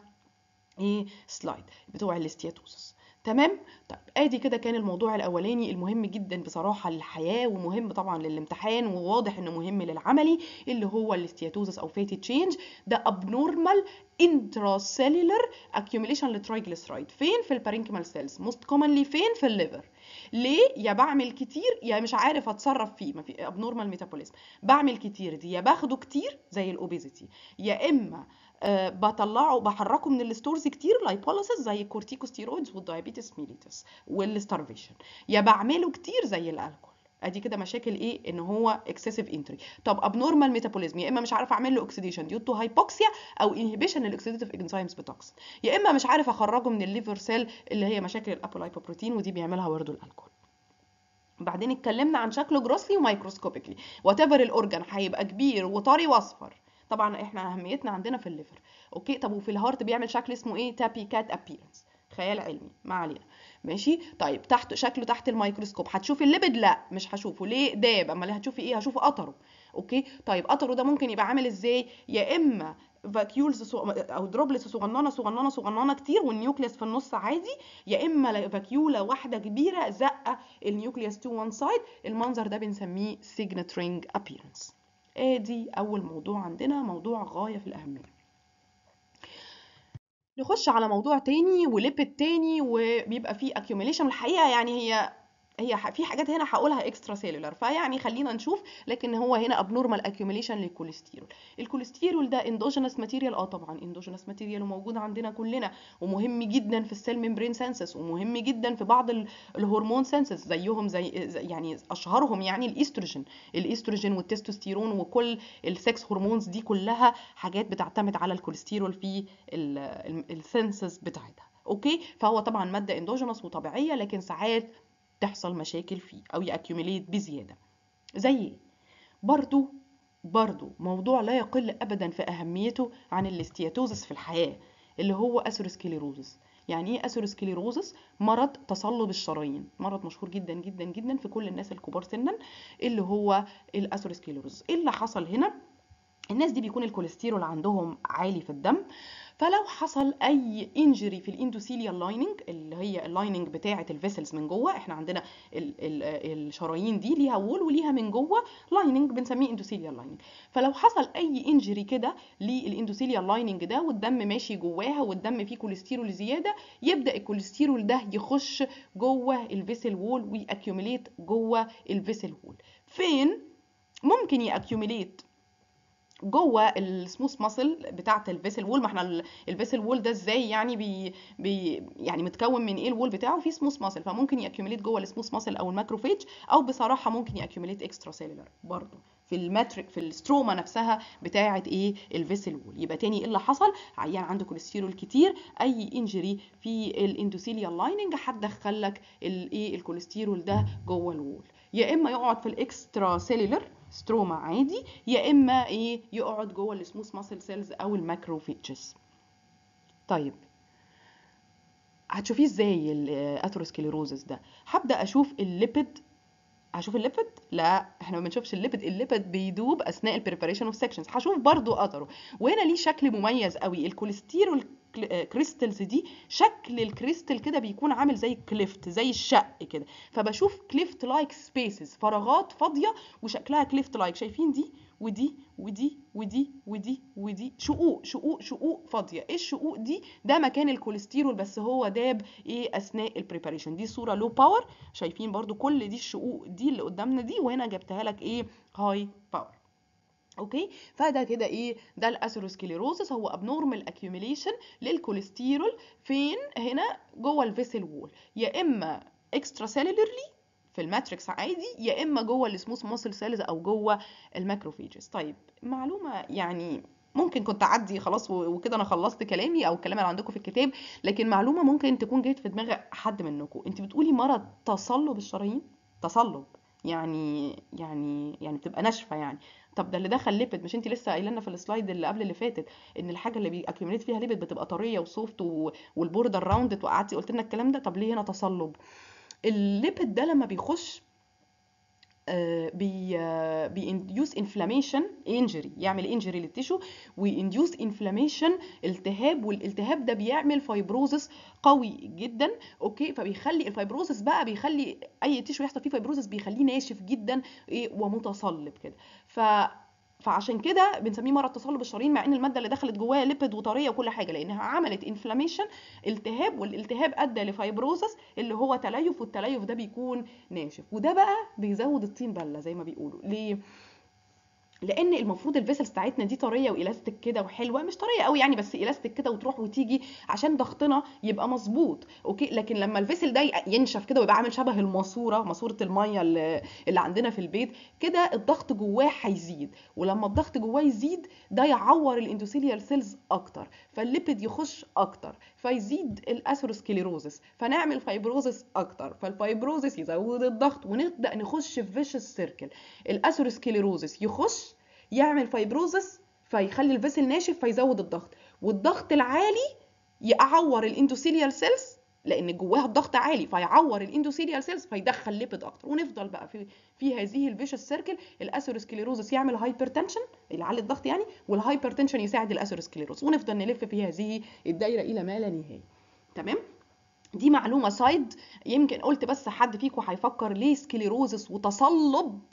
ايه سلايد بتوع الاستياتوسس تمام طيب ادي كده كان الموضوع الاولاني المهم جدا بصراحه للحياه ومهم طبعا للامتحان وواضح انه مهم للعملي اللي هو الاستياتوزس او فاتي تشينج ده ابنورمال intracellular accumulation للترايجليسرايد فين في البارينكيمال سيلز موست كومنلي فين في الليفر ليه يا بعمل كتير يا مش عارف اتصرف فيه ما في ابنورمال ميتابوليزم بعمل كتير دي يا باخده كتير زي الاوبيزيتي يا اما أه بطلعه بحركه من الستورز كتير لايبوليسيس زي الكورتيكوستيرويدز والدايابيتس ميليتس والستارفيشن يا بعمله كتير زي الالكول ادي كده مشاكل ايه ان هو اكسسيف انتري طب ابنورمال ميتابوليزم يا اما مش عارف اعمل له اوكسيديشن ديو تو هايبوكسيا او انهبيشن للاكسيديتيف انزيمز بتوكسين يا اما مش عارف اخرجه من الليفر سيل اللي هي مشاكل الابولايبوبروتين ودي بيعملها برضه الالكول بعدين اتكلمنا عن شكله جروسلي ومايكروسكوبيكلي وات ايفر الاورجن هيبقى كبير وطري واصفر طبعا احنا اهميتنا عندنا في الليفر اوكي طب وفي الهارت بيعمل شكل اسمه ايه تابي كات ابيرنس خيال علمي ما علينا ماشي طيب تحت شكله تحت الميكروسكوب هتشوفي الليبيد لا مش هشوفه ليه داب اما اللي هتشوفي ايه هشوفه قطره اوكي طيب قطره ده ممكن يبقى عامل ازاي يا اما فاكيولز سو... او دروبلتس صغننه صغننه صغننه كتير والنيوكليس في النص عادي يا اما فاكيولا واحده كبيره زقه النيوكليس تو وان سايد المنظر ده بنسميه سيجنت رينج ابييرنس ادي اول موضوع عندنا موضوع غايه في الاهميه نخش على موضوع تاني وليبيد تاني وبيبقى فيه accumulation الحقيقه يعني هي هي في حاجات هنا هقولها اكسترا سيلولار فيعني خلينا نشوف لكن هو هنا ابنورمال اكيوميليشن للكوليسترول الكوليسترول ده اندوجينس ماتيريال اه طبعا اندوجينس ماتيريال وموجود عندنا كلنا ومهم جدا في السيل ميمبرين سنسس ومهم جدا في بعض الهرمون سنسس زيهم زي يعني اشهرهم يعني الاستروجين الاستروجين والتستوستيرون وكل السكس هرمونز دي كلها حاجات بتعتمد على الكوليسترول في السنسس بتاعتها اوكي فهو طبعا ماده اندوجينس وطبيعيه لكن ساعات تحصل مشاكل فيه او يأكيوميليت بزياده زي ايه برضو برضو موضوع لا يقل ابدا في اهميته عن الاستياتوزس في الحياه اللي هو اثيروسكليروزس يعني ايه اثيروسكليروزس مرض تصلب الشرايين مرض مشهور جدا جدا جدا في كل الناس الكبار سنا اللي هو الاثيروسكليروزس ايه اللي حصل هنا الناس دي بيكون الكوليسترول عندهم عالي في الدم فلو حصل اي انجري في الاندوثيليال لايننج اللي هي اللايننج بتاعه الفيسلز من جوه احنا عندنا ال ال الشرايين دي ليها وول وليها من جوه لايننج بنسميه اندوثيليال لايننج فلو حصل اي انجري كده للاندوثيليال لايننج ده والدم ماشي جواها والدم فيه كوليسترول زياده يبدا الكوليسترول ده يخش جوه الفيسل وول ويأكيوميليت جوه الفيسل وول فين ممكن يأكيوميليت جوه السموث ماسل بتاعه الفيسل وول ما احنا الفيسل وول ده ازاي يعني بي, بي يعني متكون من ايه الوول بتاعه في سموث ماسل فممكن ياكيوميليت جوه السموث ماسل او الماكروفيج او بصراحه ممكن ياكيوميليت اكسترا سيلولار برضه في الماتريك في الستروما نفسها بتاعه ايه الفيسل وول يبقى تاني ايه اللي حصل عيان عنده كوليسترول كتير اي انجري في الاندوثيليال لايننج هتدخل لك الايه الكوليسترول ده جوه الوول يا اما يقعد في الاكسترا سيلولار ستروما عادي يا اما ايه يقعد جوه السموث ماسل سيلز او الماكروفيجز طيب هتشوفيه ازاي الاثيروسكليروزس ده هبدا اشوف الليبيد هشوف الليبيد لا احنا ما بنشوفش الليبيد الليبيد بيدوب اثناء البريباريشن اوف سكشنز هشوف برضو اثره وهنا ليه شكل مميز قوي الكوليسترول كريستلز دي شكل الكريستل كده بيكون عامل زي كليفت زي الشق كده فبشوف كليفت لايك سبيسز فراغات فاضيه وشكلها كليفت لايك شايفين دي ودي ودي ودي ودي ودي شقوق شقوق شقوق فاضيه ايه الشقوق دي ده مكان الكوليسترول بس هو داب ايه اثناء البريباريشن دي صوره لو باور شايفين برضو كل دي الشقوق دي اللي قدامنا دي وهنا جبتها لك ايه هاي باور اوكي فده كده ايه ده الاثيروسكليروزس هو ابنورمال اكيوميليشن للكوليسترول فين هنا جوه الفيسل وول يا اما اكسترا سيلولرلي في الماتريكس عادي يا اما جوه السموث ماسل سيلز او جوه الماكروفيجز طيب معلومه يعني ممكن كنت اعدي خلاص وكده انا خلصت كلامي او الكلام اللي عندكم في الكتاب لكن معلومه ممكن تكون جت في دماغ حد منكم انت بتقولي مرض تصلب الشرايين تصلب يعني يعني يعني بتبقى ناشفه يعني طب ده اللي دخل ليبيد مش انت لسه قايله لنا في السلايد اللي قبل اللي فاتت ان الحاجه اللي بيأكيوميليت فيها ليبيد بتبقى طريه وسوفت والبوردر راوندد وقعدتي قلت لنا الكلام ده طب ليه هنا تصلب الليبيد ده لما بيخش بي بينديوس انفلاميشن انجري يعمل انجري للتيشو وينديوس انفلاميشن التهاب والالتهاب ده بيعمل فايبروزس قوي جدا اوكي فبيخلي الفايبروزس بقى بيخلي اي تيشو يحصل فيه فايبروزس بيخليه ناشف جدا ايه ومتصلب كده ف فعشان كده بنسميه مرض تصلب الشرايين مع ان الماده اللي دخلت جواها ليبيد وطريه وكل حاجه لانها عملت انفلاميشن التهاب والالتهاب ادى لفايبروزس اللي هو تليف والتليف ده بيكون ناشف وده بقى بيزود الطين بله زي ما بيقولوا ليه لان المفروض الفيسلز بتاعتنا دي طريه والاستيك كده وحلوه مش طريه قوي يعني بس الاستيك كده وتروح وتيجي عشان ضغطنا يبقى مظبوط اوكي لكن لما الفيسل ده ينشف كده ويبقى عامل شبه الماسوره ماسوره الميه اللي, اللي عندنا في البيت كده الضغط جواه هيزيد ولما الضغط جواه يزيد ده يعور الاندوثيليال سيلز اكتر فالليبيد يخش اكتر فيزيد الاثيروسكليروزس فنعمل فايبروزس اكتر فالفايبروزس يزود الضغط ونبدا نخش في فيشس سيركل الاثيروسكليروزس يخش يعمل فايبروزس فيخلي الفيسل ناشف فيزود الضغط والضغط العالي يعور الاندوثيليال سيلز لان جواها الضغط عالي فيعور الاندوثيليال سيلز فيدخل ليبيد اكتر ونفضل بقى في في هذه الفيشس سيركل الاثيروسكليروزس يعمل هايبرتنشن يعلي الضغط يعني والهايبرتنشن يساعد الاثيروسكليروز ونفضل نلف في هذه الدايره الى ما لا نهايه تمام دي معلومه سايد يمكن قلت بس حد فيكم هيفكر ليه سكليروزس وتصلب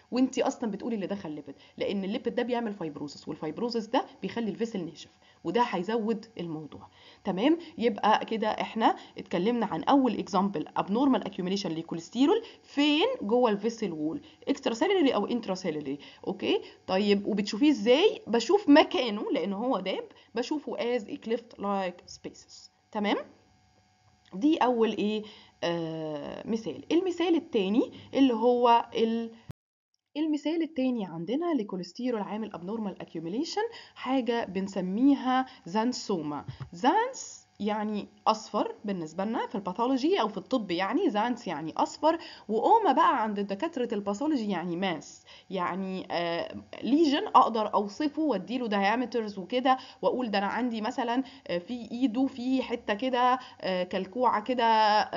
وانت اصلا بتقولي اللي دخل ليبيد لان الليبيد ده بيعمل فايبروزس والفايبروزس ده بيخلي الفيسل ناشف وده هيزود الموضوع تمام يبقى كده احنا اتكلمنا عن اول اكزامبل ابنورمال اكيوميليشن للكوليسترول فين جوه الفيسل وول اكسترا سيلولري او انترا سيلولري اوكي طيب وبتشوفيه ازاي بشوف مكانه لان هو داب بشوفه از كليفت لايك سبيسز تمام دي اول ايه آه مثال المثال التاني اللي هو ال المثال التاني عندنا لكوليسترول عامل abnormal accumulation حاجة بنسميها زانسوما زانس يعني اصفر بالنسبه لنا في الباثولوجي او في الطب يعني زانس يعني اصفر واوما بقى عند دكاتره الباثولوجي يعني ماس يعني آه ليجن اقدر اوصفه واديله دايمترز وكده واقول ده انا عندي مثلا آه في ايده في حته كده آه كلكوعه كده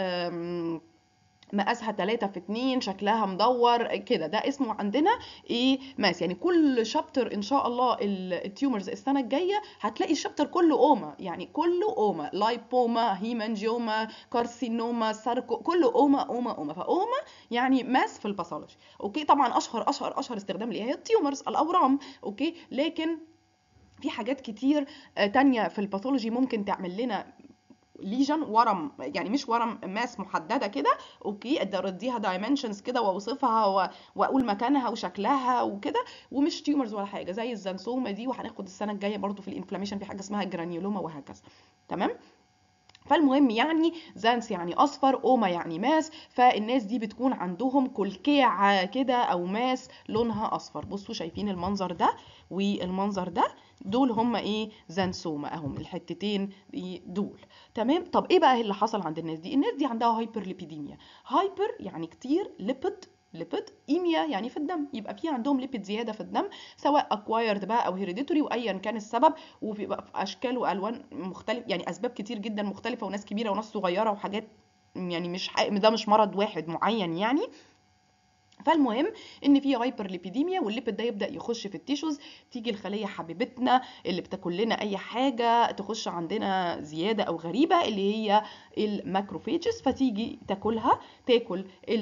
مقاسها 3 في 2 شكلها مدور كده ده اسمه عندنا ايه ماس يعني كل شابتر ان شاء الله التيومرز السنه الجايه هتلاقي الشابتر كله اوما يعني كله اوما لايبوما هيمانجيوما كارسينوما ساركو كله اوما اوما اوما فاوما يعني ماس في الباثولوجي اوكي طبعا اشهر اشهر اشهر استخدام ليها هي التيومرز الاورام اوكي لكن في حاجات كتير تانية في الباثولوجي ممكن تعمل لنا ليجن ورم يعني مش ورم ماس محدده كده اوكي اقدر اديها دايمنشنز كده واوصفها و... واقول مكانها وشكلها وكده ومش تيومرز ولا حاجه زي الزنسوما دي وهناخد السنه الجايه برضو في الانفلاميشن في حاجه اسمها جرانيولوما وهكذا تمام فالمهم يعني زانس يعني اصفر اوما يعني ماس فالناس دي بتكون عندهم كلكيع كده او ماس لونها اصفر بصوا شايفين المنظر ده والمنظر ده دول هم ايه زانسوما اهم الحتتين دول تمام طب ايه بقى اللي حصل عند الناس دي الناس دي عندها هايبر ليبيديميا هايبر يعني كتير ليبيد ليبيد ايميا يعني في الدم يبقى في عندهم ليبيد زياده في الدم سواء اكوايرد بقى او هيريديتوري وايا كان السبب وبيبقى في اشكال والوان مختلف يعني اسباب كتير جدا مختلفه وناس كبيره وناس صغيره وحاجات يعني مش حق... ده مش مرض واحد معين يعني فالمهم ان في هايبر ليبيديميا والليبيد ده يبدا يخش في التيشوز تيجي الخليه حبيبتنا اللي بتاكل لنا اي حاجه تخش عندنا زياده او غريبه اللي هي الماكروفيجز فتيجي تاكلها تاكل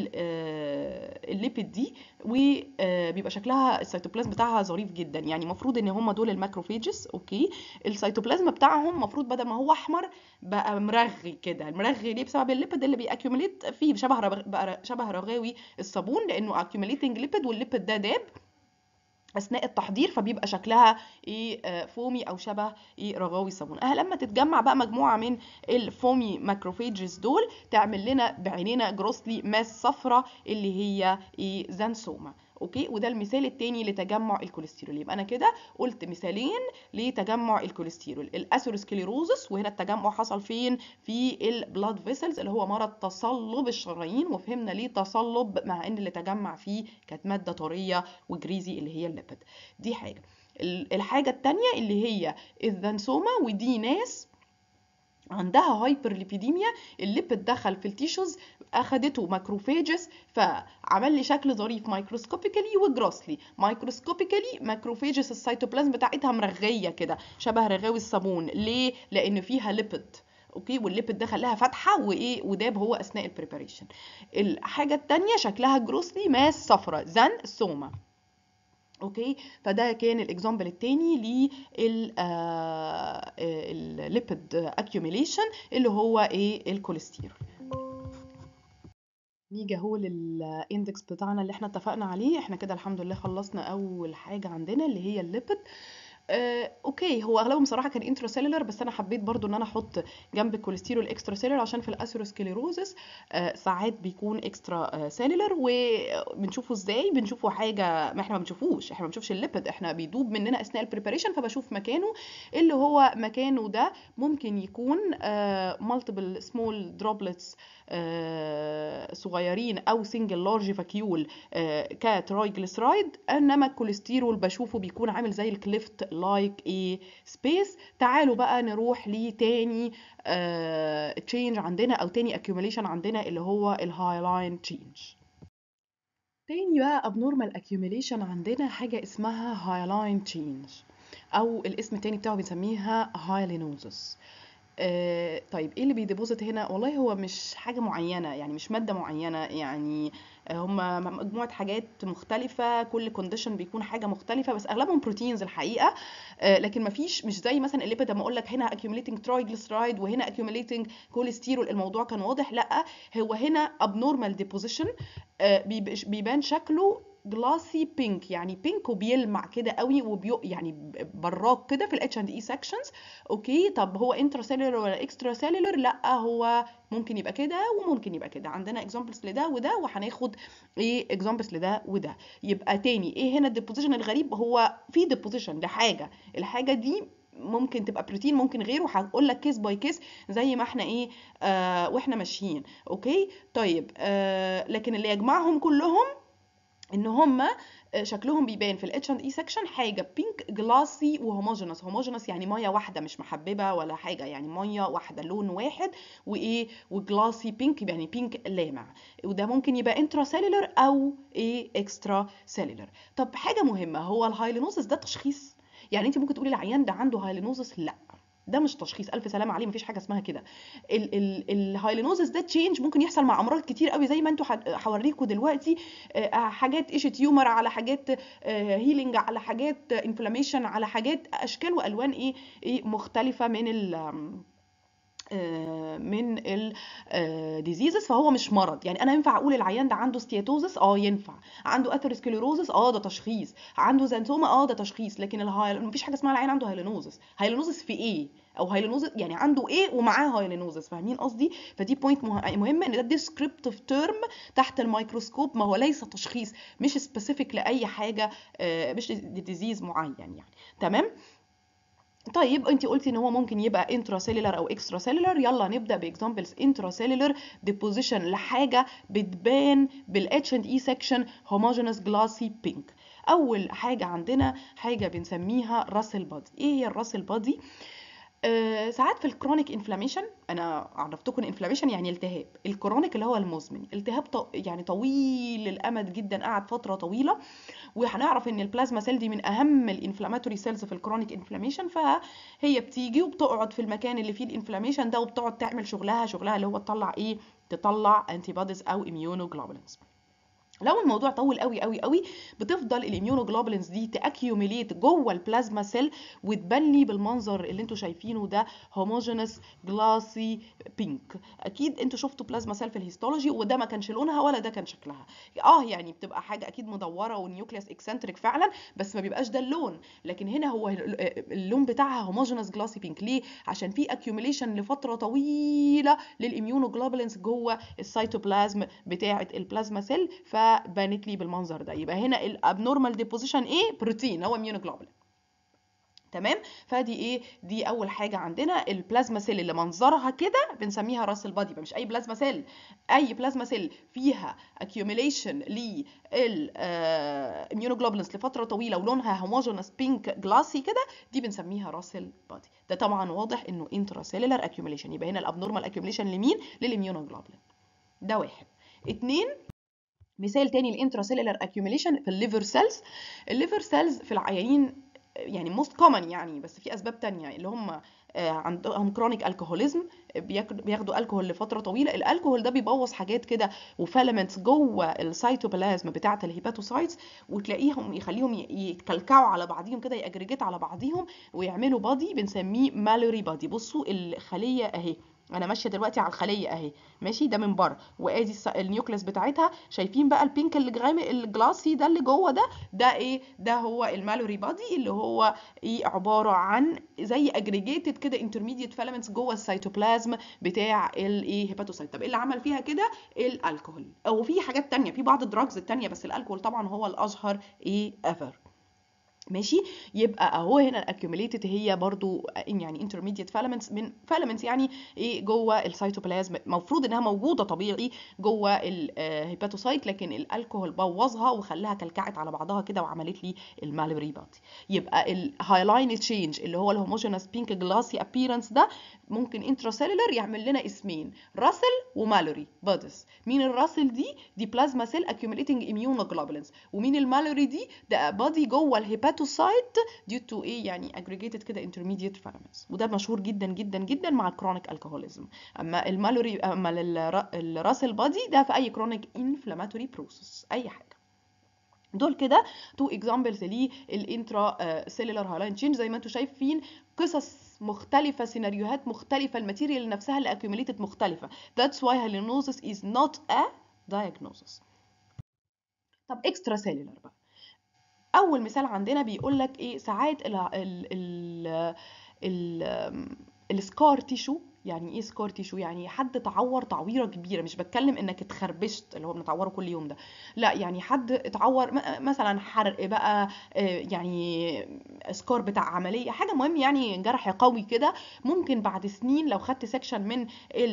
الليبيد دي وبيبقى شكلها السيتوبلازم بتاعها ظريف جدا يعني المفروض ان هم دول الماكروفيجز اوكي السيتوبلازم بتاعهم المفروض بدل ما هو احمر بقى مرغي كده مرغي ليه بسبب الليبيد اللي بيأكيوميليت فيه شبه بقى شبه رغاوي الصابون لانه accumulating ليبيد والليبيد ده داب اثناء التحضير فبيبقى شكلها ايه فومي او شبه ايه رغاوي صابون اه لما تتجمع بقى مجموعه من الفومي ماكروفيجز دول تعمل لنا بعينينا جروسلي ماس صفرة اللي هي ايه زانسوما اوكي وده المثال الثاني لتجمع الكوليسترول يبقى انا كده قلت مثالين لتجمع الكوليسترول الاثيروسكليروزس وهنا التجمع حصل فين في البلاد فيسلز اللي هو مرض تصلب الشرايين وفهمنا ليه تصلب مع ان اللي تجمع فيه كانت ماده طريه وجريزي اللي هي الليبيد دي حاجه الحاجه الثانيه اللي هي الذنسوما ودي ناس عندها هايبر ليبيديميا الليبيد دخل في التيشوز اخدته ماكروفاجس فعمل لي شكل ظريف مايكروسكوبيكالي وجروسلي مايكروسكوبيكالي ماكروفاجس السيتوبلازم بتاعتها مرغيه كده شبه رغاوي الصابون ليه لان فيها ليبيد اوكي والليبيد ده خلاها فاتحه وايه وداب هو اثناء البريباريشن الحاجه الثانيه شكلها جروسلي ماس صفرة زن سوما اوكي فده كان الاكزامبل الثاني للليبيد اكيوميليشن اللي هو ايه الكوليسترول نيجي اهو للاندكس بتاعنا اللي احنا اتفقنا عليه احنا كده الحمد لله خلصنا اول حاجه عندنا اللي هي الليبيد آه، اوكي هو اغلبهم صراحه كان انتراسيلولر بس انا حبيت برضو ان انا احط جنب الكوليسترول اكسترا سيلولر عشان في الاثيروسكليروزس آه، ساعات بيكون اكسترا آه، سيلولر وبنشوفه ازاي بنشوفه حاجه ما احنا ما بنشوفوش احنا ما بنشوفش الليبيد احنا بيدوب مننا اثناء البريباريشن فبشوف مكانه اللي هو مكانه ده ممكن يكون مالتيبل سمول دروبلتس صغيرين او سنجل لارج فاكيول كترايجليسرايد انما الكوليسترول بشوفه بيكون عامل زي الكليفت لايك ايه سبيس تعالوا بقى نروح لتاني تشينج عندنا او تاني accumulation عندنا اللي هو الهايلاين تشينج تاني بقى abnormal accumulation عندنا حاجة اسمها هايلاين تشينج او الاسم التاني بتاعه بنسميها هايلينوزس آه طيب ايه اللي بيديبوزيت هنا والله هو مش حاجه معينه يعني مش ماده معينه يعني هم مجموعه حاجات مختلفه كل كونديشن بيكون حاجه مختلفه بس اغلبهم بروتينز الحقيقه آه لكن ما فيش مش زي مثلا الليبيد لما اقول لك هنا accumulating triglyceride وهنا accumulating كوليسترول الموضوع كان واضح لا هو هنا abnormal deposition آه بيبان شكله جلاسي بينك يعني بينك وبيلمع كده قوي وبيو يعني براق كده في الاتش اند اي سكشنز اوكي طب هو انترا سيلولر ولا اكسترا سيلولر لا هو ممكن يبقى كده وممكن يبقى كده عندنا اكزامبلز لده وده وهناخد ايه اكزامبلز لده وده يبقى تاني ايه هنا الديبوزيشن الغريب هو في ديبوزيشن لحاجه الحاجه دي ممكن تبقى بروتين ممكن غيره هقول لك كيس باي كيس زي ما احنا ايه آه واحنا ماشيين اوكي طيب آه لكن اللي يجمعهم كلهم ان هم شكلهم بيبان في الاتش اند اي سكشن حاجه بينك جلاسي وهوموجينس هوموجينس يعني ميه واحده مش محببه ولا حاجه يعني ميه واحده لون واحد وايه وجلاسي بينك يعني بينك لامع وده ممكن يبقى انترا سيلولر او ايه اكسترا سيلولر طب حاجه مهمه هو الهايلينوزس ده تشخيص يعني انت ممكن تقولي العيان ده عنده هايلينوزس لا ده مش تشخيص الف سلامه عليه مفيش حاجه اسمها كده الهايلينوزس ده تشينج ممكن يحصل مع امراض كتير قوي زي ما انتوا هوريكم دلوقتي حاجات ايش تيومر على حاجات هيلينج على حاجات انفلاميشن على حاجات اشكال والوان ايه ايه مختلفه من ال من الديزيزز فهو مش مرض يعني انا ينفع اقول العيان ده عنده ستياتوزس اه ينفع عنده اثيروسكليروزس اه ده تشخيص عنده زانتوما اه ده تشخيص لكن الهاي... مفيش حاجه اسمها العيان عنده هايلينوزس هايلينوزس في ايه او هايلينوزس يعني عنده ايه ومعاه هايلينوزس فاهمين قصدي فدي بوينت مهمه ان ده ديسكريبتيف تيرم تحت الميكروسكوب ما هو ليس تشخيص مش سبيسيفيك لاي حاجه مش ديزيز معين يعني تمام طيب انت قلتي ان هو ممكن يبقى انترا سيلولر او اكسترا سيلولر يلا نبدا باكزامبلز انترا سيلولر ديبوزيشن لحاجه بتبان بالاتش اند اي سكشن هوموجينس جلاسي بينك اول حاجه عندنا حاجه بنسميها راسل بادي ايه هي الراسل بادي آه ساعات في الكرونيك انفلاميشن انا عرفتكم الانفلاميشن يعني التهاب الكرونيك اللي هو المزمن التهاب طو يعني طويل الامد جدا قعد فتره طويله وهنعرف ان البلازما سيل دي من اهم الانفلاماتوري سيلز في الكرونيك انفلاميشن فهي بتيجي وبتقعد في المكان اللي فيه الانفلاميشن ده وبتقعد تعمل شغلها شغلها اللي هو تطلع ايه تطلع انتي بوديز او اميونوجلوبولينز لو الموضوع طول قوي قوي قوي بتفضل الاميونوجلوبولينز دي تاكيوميليت جوه البلازما سيل وتبان لي بالمنظر اللي انتوا شايفينه ده هوموجينس جلاسي بينك اكيد انتوا شفتوا بلازما سيل في الهيستولوجي وده ما كانش لونها ولا ده كان شكلها اه يعني بتبقى حاجه اكيد مدوره والنيوكليوس اكسنتريك فعلا بس ما بيبقاش ده اللون لكن هنا هو اللون بتاعها هوموجينس جلاسي بينك ليه عشان في اكيوميليشن لفتره طويله للاميونوجلوبولينز جوه السيتوبلازم بتاعه البلازما سيل ف بانت لي بالمنظر ده يبقى هنا الابنورمال ديبوزيشن ايه بروتين هو اميونوجلوبولين تمام فدي ايه دي اول حاجه عندنا البلازما سيل اللي منظرها كده بنسميها راس البادي مش اي بلازما سيل اي بلازما سيل فيها accumulation للاميونوجلوبولينز لفتره طويله ولونها هوموجينس بينك جلاسي كده دي بنسميها راس البادي ده طبعا واضح انه انترا سيلولار accumulation يبقى هنا الابنورمال accumulation لمين للاميونوجلوبولين ده واحد اتنين مثال تاني الانترا سيلولار اكيوميليشن في الليفر سيلز الليفر سيلز في العيانين يعني موست كومن يعني بس في اسباب تانية اللي هم عندهم كرونيك الكحوليزم بياخدوا الكحول لفتره طويله الالكحول ده بيبوظ حاجات كده وفيلامنتس جوه السيتوبلازم بتاعه الهيباتوسايتس وتلاقيهم يخليهم يتكلكعوا على بعضيهم كده ياجريجيت على بعضيهم ويعملوا بادي بنسميه مالوري بادي بصوا الخليه اهي انا ماشيه دلوقتي على الخليه اهي ماشي ده من بره وادي النيوكليس بتاعتها شايفين بقى البينك اللي غامق الجلاسي ده اللي جوه ده ده ايه ده هو المالوري بادي اللي هو ايه عباره عن زي اجريجيتد كده انترميديت فيلامنتس جوه السيتوبلازم بتاع الايه هيباتوسايت طب ايه اللي عمل فيها كده الالكهول او في حاجات تانية في بعض الدراجز التانية بس الالكهول طبعا هو الاشهر ايه ايفر ماشي يبقى اهو هنا الاكيوميليتد هي برضو يعني انترميديت فيلامنتس من فيلامنتس يعني ايه جوه السيتوبلازم المفروض انها موجوده طبيعي جوه الهيباتوسايت لكن الالكوهول بوظها وخلاها كلكعت على بعضها كده وعملت لي المالوري بادي يبقى الهايلاين تشينج اللي هو الهوموجينس بينك جلاسي ابييرنس ده ممكن انتراسيلولر يعمل لنا اسمين راسل ومالوري بادس مين الراسل دي دي بلازما سيل اكيوميليتنج اميونوجلوبولينز ومين المالوري دي ده بادي جوه الهيباتوسايت hepatocyte due to ايه يعني aggregated كده intermediate filaments وده مشهور جدا جدا جدا مع الكرونيك الكحوليزم اما المالوري اما الراسل بادي ده في اي كرونيك انفلاماتوري بروسيس اي حاجه دول كده تو اكزامبلز للانترا سيلولار هالاين تشينج زي ما انتم شايفين قصص مختلفه سيناريوهات مختلفه الماتيريال نفسها اللي accumulated مختلفه that's why halitosis is not a diagnosis طب اكسترا سيلولار بقى اول مثال عندنا بيقول لك ايه ساعات ال ال ال ال السكار تيشو يعني ايه سكار تيشو يعني حد تعور تعويره كبيره مش بتكلم انك اتخربشت اللي هو بنتعوره كل يوم ده لا يعني حد اتعور مثلا حرق بقى يعني سكار بتاع عمليه حاجه مهم يعني جرح قوي كده ممكن بعد سنين لو خدت سيكشن من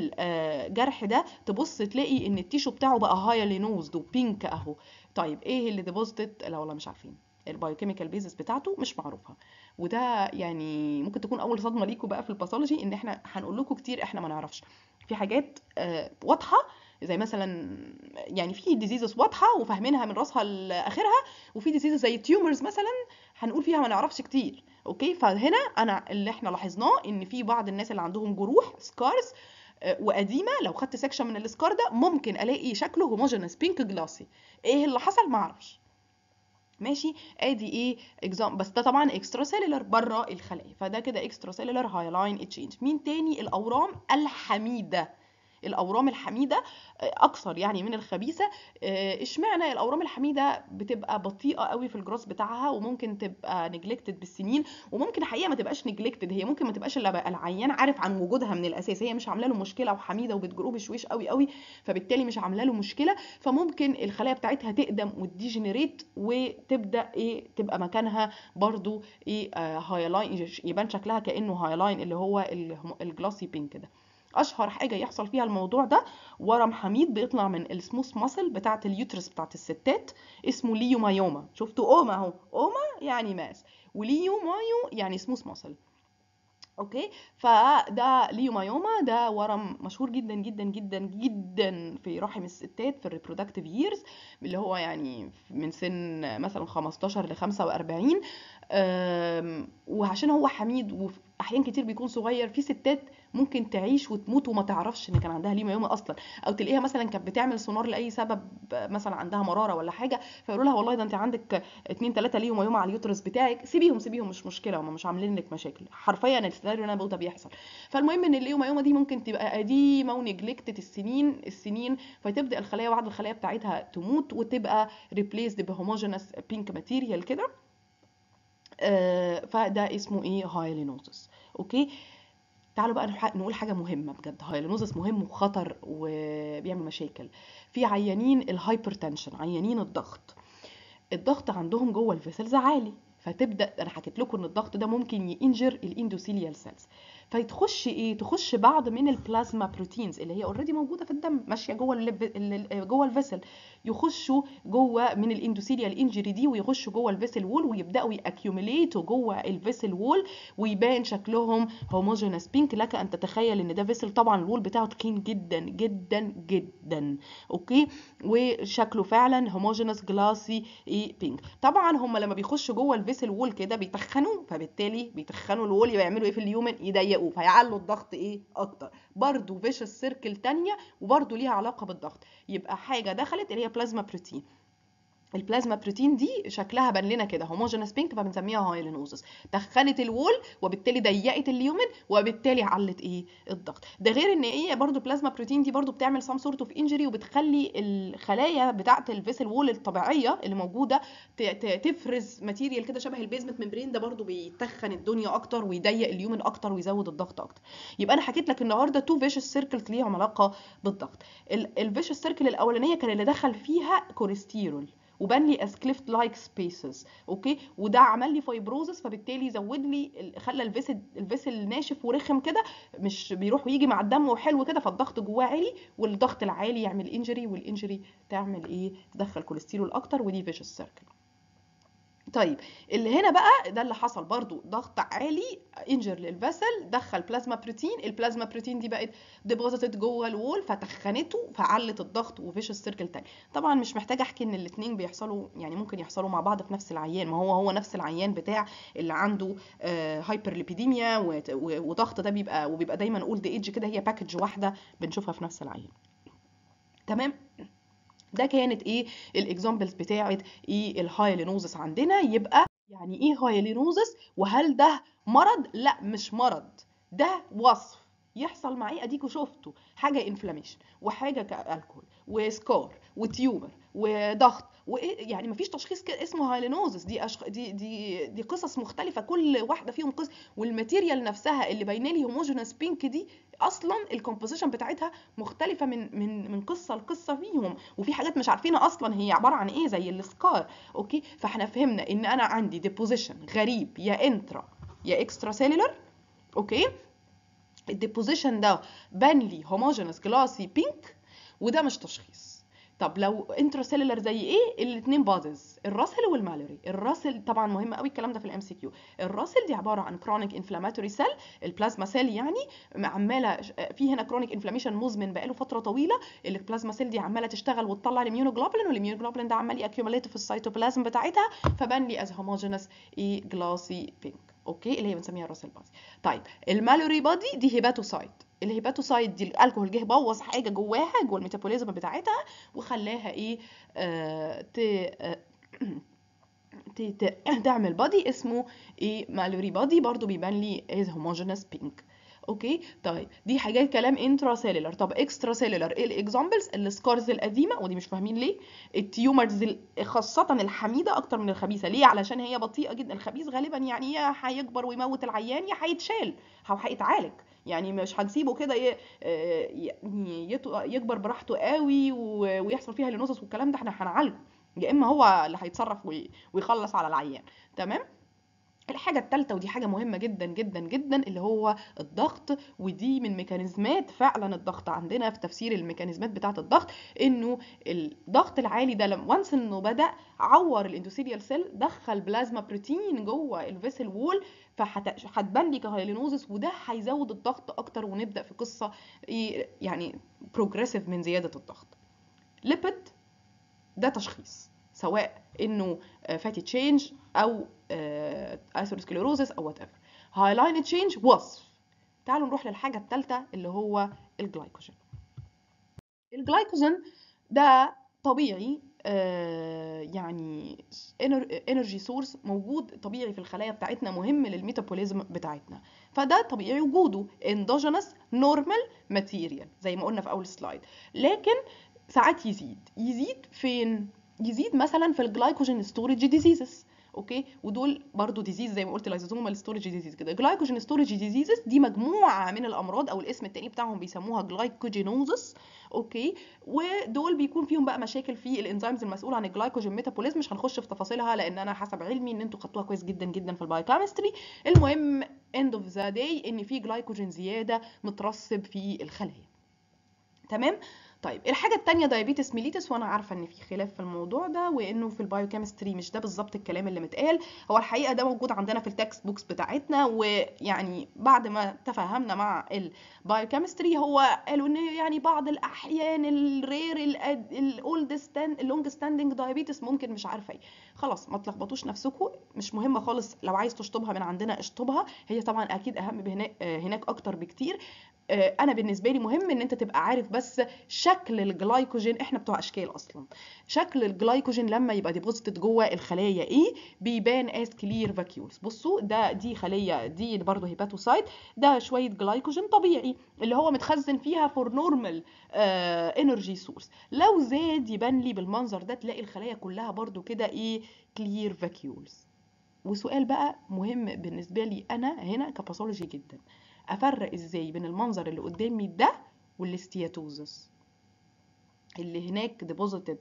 الجرح ده تبص تلاقي ان التيشو بتاعه بقى هايلينوزد وبينك اهو طيب ايه اللي ديبوزيتد لا والله مش عارفين البايوكيميكال بيزس بتاعته مش معروفه وده يعني ممكن تكون اول صدمه ليكم بقى في الباثولوجي ان احنا هنقول لكم كتير احنا ما نعرفش في حاجات واضحه زي مثلا يعني في ديزيزز واضحه وفاهمينها من راسها لاخرها وفي ديزيزز زي تيومرز مثلا هنقول فيها ما نعرفش كتير اوكي فهنا انا اللي احنا لاحظناه ان في بعض الناس اللي عندهم جروح سكارز وقديمه لو خدت سيكشن من السكار ده ممكن الاقي شكله هوموجينس بينك جلاسي ايه اللي حصل ما اعرفش ماشي ادي ايه اكزام بس ده طبعا اكسترا سيلولر بره الخلايا فده كده اكسترا سيلولر هايلاين تشينج مين تاني الاورام الحميده الاورام الحميده اكثر يعني من الخبيثه اشمعنى الاورام الحميده بتبقى بطيئه قوي في الجروس بتاعها وممكن تبقى نجلكتد بالسنين وممكن الحقيقه ما تبقاش نجلكتد هي ممكن ما تبقاش الا العيان عارف عن وجودها من الاساس هي مش عامله له مشكله وحميده وبتجرو بشويش قوي قوي فبالتالي مش عامله له مشكله فممكن الخلايا بتاعتها تقدم وتديجنريت وتبدا ايه تبقى مكانها برضو ايه آه هايلاين يبان شكلها كانه هايلاين اللي هو الجلاسي بينك ده اشهر حاجه يحصل فيها الموضوع ده ورم حميد بيطلع من السموث ماسل بتاعه اليوترس بتاعه الستات اسمه ليومايوما شفتوا اوما اهو اوما يعني ماس وليو مايو يعني سموث ماسل اوكي فده ليومايوما ده ورم مشهور جدا جدا جدا جدا في رحم الستات في الريبرودكتيف ييرز اللي هو يعني من سن مثلا 15 ل 45 وعشان هو حميد واحيان كتير بيكون صغير في ستات ممكن تعيش وتموت وما تعرفش ان كان عندها ليومايوما اصلا او تلاقيها مثلا كانت بتعمل سونار لاي سبب مثلا عندها مراره ولا حاجه فيقولوا لها والله ده انت عندك اتنين تلاته ليومايوما على اليوترس بتاعك سيبيهم سيبيهم مش مشكله هم مش عاملين لك مشاكل حرفيا السيناريو اللي انا بقوله ده بيحصل فالمهم ان الليومايوما دي ممكن تبقى قديمه ونجلكتد السنين السنين فتبدا الخلايا بعض الخلايا بتاعتها تموت وتبقى ريبليسد بهوموجينس بينك ماتيريال كده آه فده اسمه ايه هايلينوزس اوكي تعالوا بقى نقول حاجة مهمة بجد هايلينوزس مهم وخطر وبيعمل مشاكل في عيانين الهايبرتنشن عيانين الضغط الضغط عندهم جوه الفيسلز عالي فتبدا انا حكيت لكم ان الضغط ده ممكن ينجر الاندوثيليال سيلز فتخش ايه تخش بعض من البلازما بروتينز اللي هي اوريدي موجوده في الدم ماشيه جوه ال جوه الفيسل يخشوا جوه من الاندوثيليال انجري دي ويخشوا جوه الفيسل وول ويبداوا ياكيوميليتوا جوه الفيسل وول ويبان شكلهم هوموجينس بينك لك ان تتخيل ان ده فيسل طبعا الوول بتاعه تخين جدا جدا جدا اوكي وشكله فعلا هوموجينس جلاسي ايه بينك طبعا هم لما بيخشوا جوه الفيسل وول كده بيتخنوا فبالتالي بيتخنوا الوول يبقى يعملوا ايه في اليومن يضيقوا فيعلوا الضغط ايه اكتر برضو فيشس سيركل تانية وبرضو ليها علاقه بالضغط يبقى حاجه دخلت اللي هي بلازما بروتين البلازما بروتين دي شكلها بان لنا كده هوموجينس بينك فبنسميها هايلينوزس دخلت الوول وبالتالي ضيقت اليومن وبالتالي علت ايه الضغط ده غير ان ايه برضو بلازما بروتين دي برضو بتعمل سام سورت اوف انجري وبتخلي الخلايا بتاعه الفيسل وول الطبيعيه اللي موجوده تفرز ماتيريال كده شبه البيزمنت ممبرين ده برضو بيتخن الدنيا اكتر ويضيق اليومن اكتر ويزود الضغط اكتر يبقى انا حكيت لك النهارده تو فيشس سيركلز ليهم علاقه بالضغط الفيشس سيركل الاولانيه كان اللي دخل فيها كوليسترول وبان لي از كليفت لايك سبيسز اوكي وده عمل لي فايبروزس فبالتالي زود لي خلى الفيسل الفيسل ناشف ورخم كده مش بيروح ويجي مع الدم وحلو كده فالضغط جواه عالي والضغط العالي يعمل انجري والانجري تعمل ايه تدخل كوليسترول اكتر ودي فيشس سيركل طيب اللي هنا بقى ده اللي حصل برضو ضغط عالي انجر للفسل دخل بلازما بروتين البلازما بروتين دي بقت ديبوزيتد جوه الوول فتخنته فعلت الضغط وفيشس سيركل تاني طبعا مش محتاجه احكي ان الاثنين بيحصلوا يعني ممكن يحصلوا مع بعض في نفس العيان ما هو هو نفس العيان بتاع اللي عنده هايبر ليبيديميا وضغط ده بيبقى وبيبقى دايما اولد ايج كده هي باكج واحده بنشوفها في نفس العيان تمام ده كانت ايه الاكزامبلز بتاعه ايه الهايلينوزس عندنا يبقى يعني ايه هايلينوزس وهل ده مرض لا مش مرض ده وصف يحصل معاه اديكوا شفتوا حاجه انفلاميشن وحاجه كالكول وسكار وتيومر وضغط وايه يعني مفيش تشخيص اسمه هايلينوزس دي أشخ... دي دي دي قصص مختلفه كل واحده فيهم قصه والماتيريال نفسها اللي باينه لي هوموجينس بينك دي اصلا الكومبوزيشن بتاعتها مختلفه من من من قصه لقصه فيهم وفي حاجات مش عارفينها اصلا هي عباره عن ايه زي السكار اوكي فاحنا فهمنا ان انا عندي ديبوزيشن غريب يا انترا يا اكسترا سيلولر اوكي الديبوزيشن ده بان لي هوموجينس جلاسي بينك وده مش تشخيص طب لو انتراسيلولر زي ايه الاثنين بادز الراسل والمالوري الراسل طبعا مهم قوي الكلام ده في الام سي كيو الراسل دي عباره عن كرونيك انفلاماتوري سيل البلازما سيل يعني عماله في هنا كرونيك انفلاميشن مزمن بقاله فتره طويله البلازما سيل دي عماله تشتغل وتطلع الاميونوجلوبولين والاميونوجلوبولين ده عمال ياكيوميليت في السيتوبلازم بتاعتها فبان لي از هوموجينس اي جلاسي بينك اوكي اللي هي بنسميها الراسل بادي طيب المالوري بادي دي هيباتوسايت الهيباتوسايت دي الالكوهول جه بوظ حاجه جواها جوه الميتابوليزم بتاعتها وخلاها ايه آه ت آه تعمل بادي اسمه ايه مالوري بادي برضو بيبان لي از هوموجينس بينك اوكي طيب دي حاجات كلام انترا سيلولر طب اكسترا سيلولر ايه الاكزامبلز السكارز القديمه ودي مش فاهمين ليه التيومرز خاصه الحميده اكتر من الخبيثه ليه علشان هي بطيئه جدا الخبيث غالبا يعني يا هيكبر ويموت العيان يا هيتشال او هيتعالج يعني مش هنسيبه كده يكبر براحته قوي ويحصل فيها لينوسس والكلام ده احنا هنعالجه يا اما هو اللي هيتصرف ويخلص على العيان تمام الحاجة الثالثة ودي حاجة مهمة جدا جدا جدا اللي هو الضغط ودي من ميكانيزمات فعلا الضغط عندنا في تفسير الميكانيزمات بتاعة الضغط انه الضغط العالي ده لما وانس انه بدأ عور الاندوثيليال سيل دخل بلازما بروتين جوه الفيسل وول فهتبان لي كهايلينوزس وده هيزود الضغط اكتر ونبدا في قصه ايه يعني بروجريسيف من زياده الضغط ليبيد ده تشخيص سواء انه فاتي تشينج او اثيروسكليروزس او وات ايفر هايلاين تشينج وصف تعالوا نروح للحاجه الثالثه اللي هو الجلايكوجين الجلايكوجين ده طبيعي يعني انرجي سورس موجود طبيعي في الخلايا بتاعتنا مهم للميتابوليزم بتاعتنا فده طبيعي وجوده اندوجينس نورمال ماتيريال زي ما قلنا في اول سلايد لكن ساعات يزيد يزيد فين يزيد مثلا في الجلايكوجين ستورج ديزيزز اوكي ودول برضو ديزيز زي ما قلت لايزوزومال ستورج ديزيز كده جلايكوجين ستورج ديزيزز دي مجموعه من الامراض او الاسم التاني بتاعهم بيسموها جلايكوجينوزس اوكي ودول بيكون فيهم بقى مشاكل في الانزيمز المسؤول عن الجلايكوجين ميتابوليزم مش هنخش في تفاصيلها لان انا حسب علمي ان انتوا خدتوها كويس جدا جدا في البايوكيمستري المهم اند اوف ذا داي ان في جلايكوجين زياده مترسب في الخلايا تمام طيب الحاجه الثانيه دايابيتس ميليتس وانا عارفه ان في خلاف في الموضوع ده وانه في البايوكيمستري مش ده بالظبط الكلام اللي متقال هو الحقيقه ده موجود عندنا في التكست بوكس بتاعتنا ويعني بعد ما تفاهمنا مع البايوكيمستري هو قالوا ان يعني بعض الاحيان الرير الاولد ستاند اللونج ستاندنج دايابيتس ممكن مش عارفه ايه خلاص ما تلخبطوش نفسكم مش مهمه خالص لو عايز تشطبها من عندنا اشطبها هي طبعا اكيد اهم هناك اكتر بكتير انا بالنسبه لي مهم ان انت تبقى عارف بس شكل الجلايكوجين احنا بتوع اشكال اصلا شكل الجلايكوجين لما يبقى ديبوزيتد جوه الخلايا ايه بيبان از كلير فاكيولز بصوا ده دي خليه دي برضه هيباتوسايت ده شويه جلايكوجين طبيعي اللي هو متخزن فيها فور نورمال انرجي سورس لو زاد يبان لي بالمنظر ده تلاقي الخلايا كلها برضه كده ايه كلير فاكيولز وسؤال بقى مهم بالنسبه لي انا هنا كباثولوجي جدا افرق ازاي بين المنظر اللي قدامي ده والاستياتوزس اللي هناك ديبوزيتد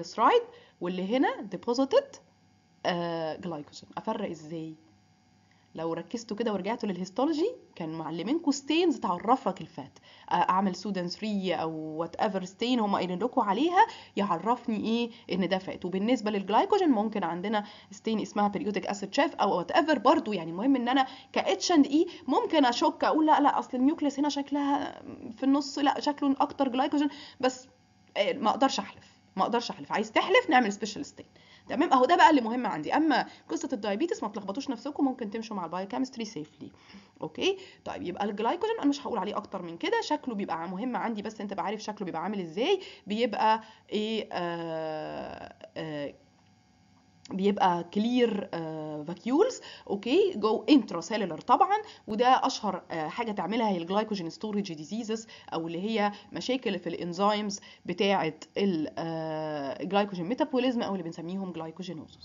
ترايجليسرايد واللي هنا ديبوزيتد جلايكوجين افرق ازاي لو ركزتوا كده ورجعتوا للهيستولوجي كان معلمينكم ستينز تعرفك الفات اعمل سودان 3 او وات ايفر ستين هم قايلين لكم عليها يعرفني ايه ان ده فات وبالنسبه للجلايكوجين ممكن عندنا ستين اسمها بيريودك اسيد شيف او وات ايفر برضو يعني المهم ان انا كاتش اند اي ممكن اشك اقول لا لا اصل النيوكليس هنا شكلها في النص لا شكله اكتر جلايكوجين بس ما اقدرش احلف ما اقدرش احلف عايز تحلف نعمل سبيشال ستين تمام اهو ده بقى اللي مهم عندي اما قصه الدايابيتس ما تلخبطوش نفسكم ممكن تمشوا مع البايوكيمستري سيفلي اوكي طيب يبقى الجلايكوجين انا مش هقول عليه اكتر من كده شكله بيبقى مهم عندي بس انت بقى عارف شكله بيبقى عامل ازاي بيبقى ايه آه آه بيبقى كلير فاكيولز اوكي جو انتراسيلولر طبعا وده اشهر uh, حاجه تعملها هي الجلايكوجين ستورج ديزيزز او اللي هي مشاكل في الانزيمز بتاعه الجلايكوجين ميتابوليزم او اللي بنسميهم جلايكوجينوزس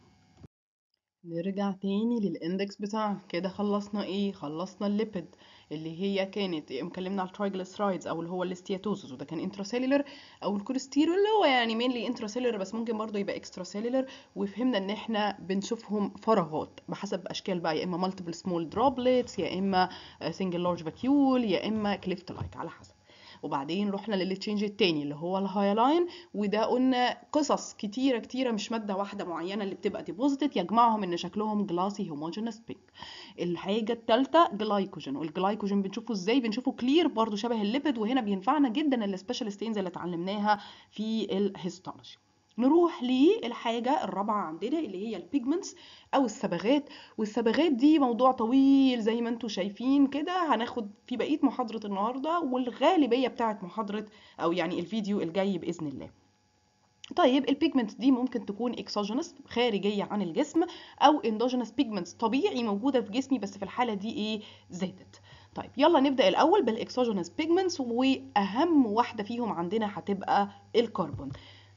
نرجع تاني للاندكس بتاعنا كده خلصنا ايه خلصنا الليبيد اللي هي كانت اتكلمنا على الترايجليسرايدز او اللي هو الاستياتوزس وده كان انتراسيلولر او الكوليسترول اللي هو يعني مينلي انتراسيلولر بس ممكن برضه يبقى اكستراسيلولر وفهمنا ان احنا بنشوفهم فراغات بحسب اشكال بقى يا اما مالتيبل سمول دروبلتس يا اما سنجل لارج فاكيول يا اما كليفت لايك على حسب وبعدين رحنا للتشينج التاني اللي هو الهايلاين وده قلنا قصص كتيرة كتيرة مش مادة واحدة معينة اللي بتبقى ديبوزيتد يجمعهم ان شكلهم جلاسي هوموجينس بينك الحاجة التالتة جلايكوجين والجلايكوجين بنشوفه ازاي بنشوفه كلير برضو شبه الليبيد وهنا بينفعنا جدا السبيشال ستينز اللي اتعلمناها في الهيستولوجي نروح للحاجة الرابعة عندنا اللي هي البيجمنتس أو الصبغات والصبغات دي موضوع طويل زي ما انتم شايفين كده هناخد في بقية محاضرة النهاردة والغالبية بتاعت محاضرة أو يعني الفيديو الجاي بإذن الله طيب البيجمنت دي ممكن تكون اكسوجينس خارجيه عن الجسم او اندوجينس بيجمنتس طبيعي موجوده في جسمي بس في الحاله دي ايه زادت طيب يلا نبدا الاول بالاكسوجينس بيجمنتس واهم واحده فيهم عندنا هتبقى الكربون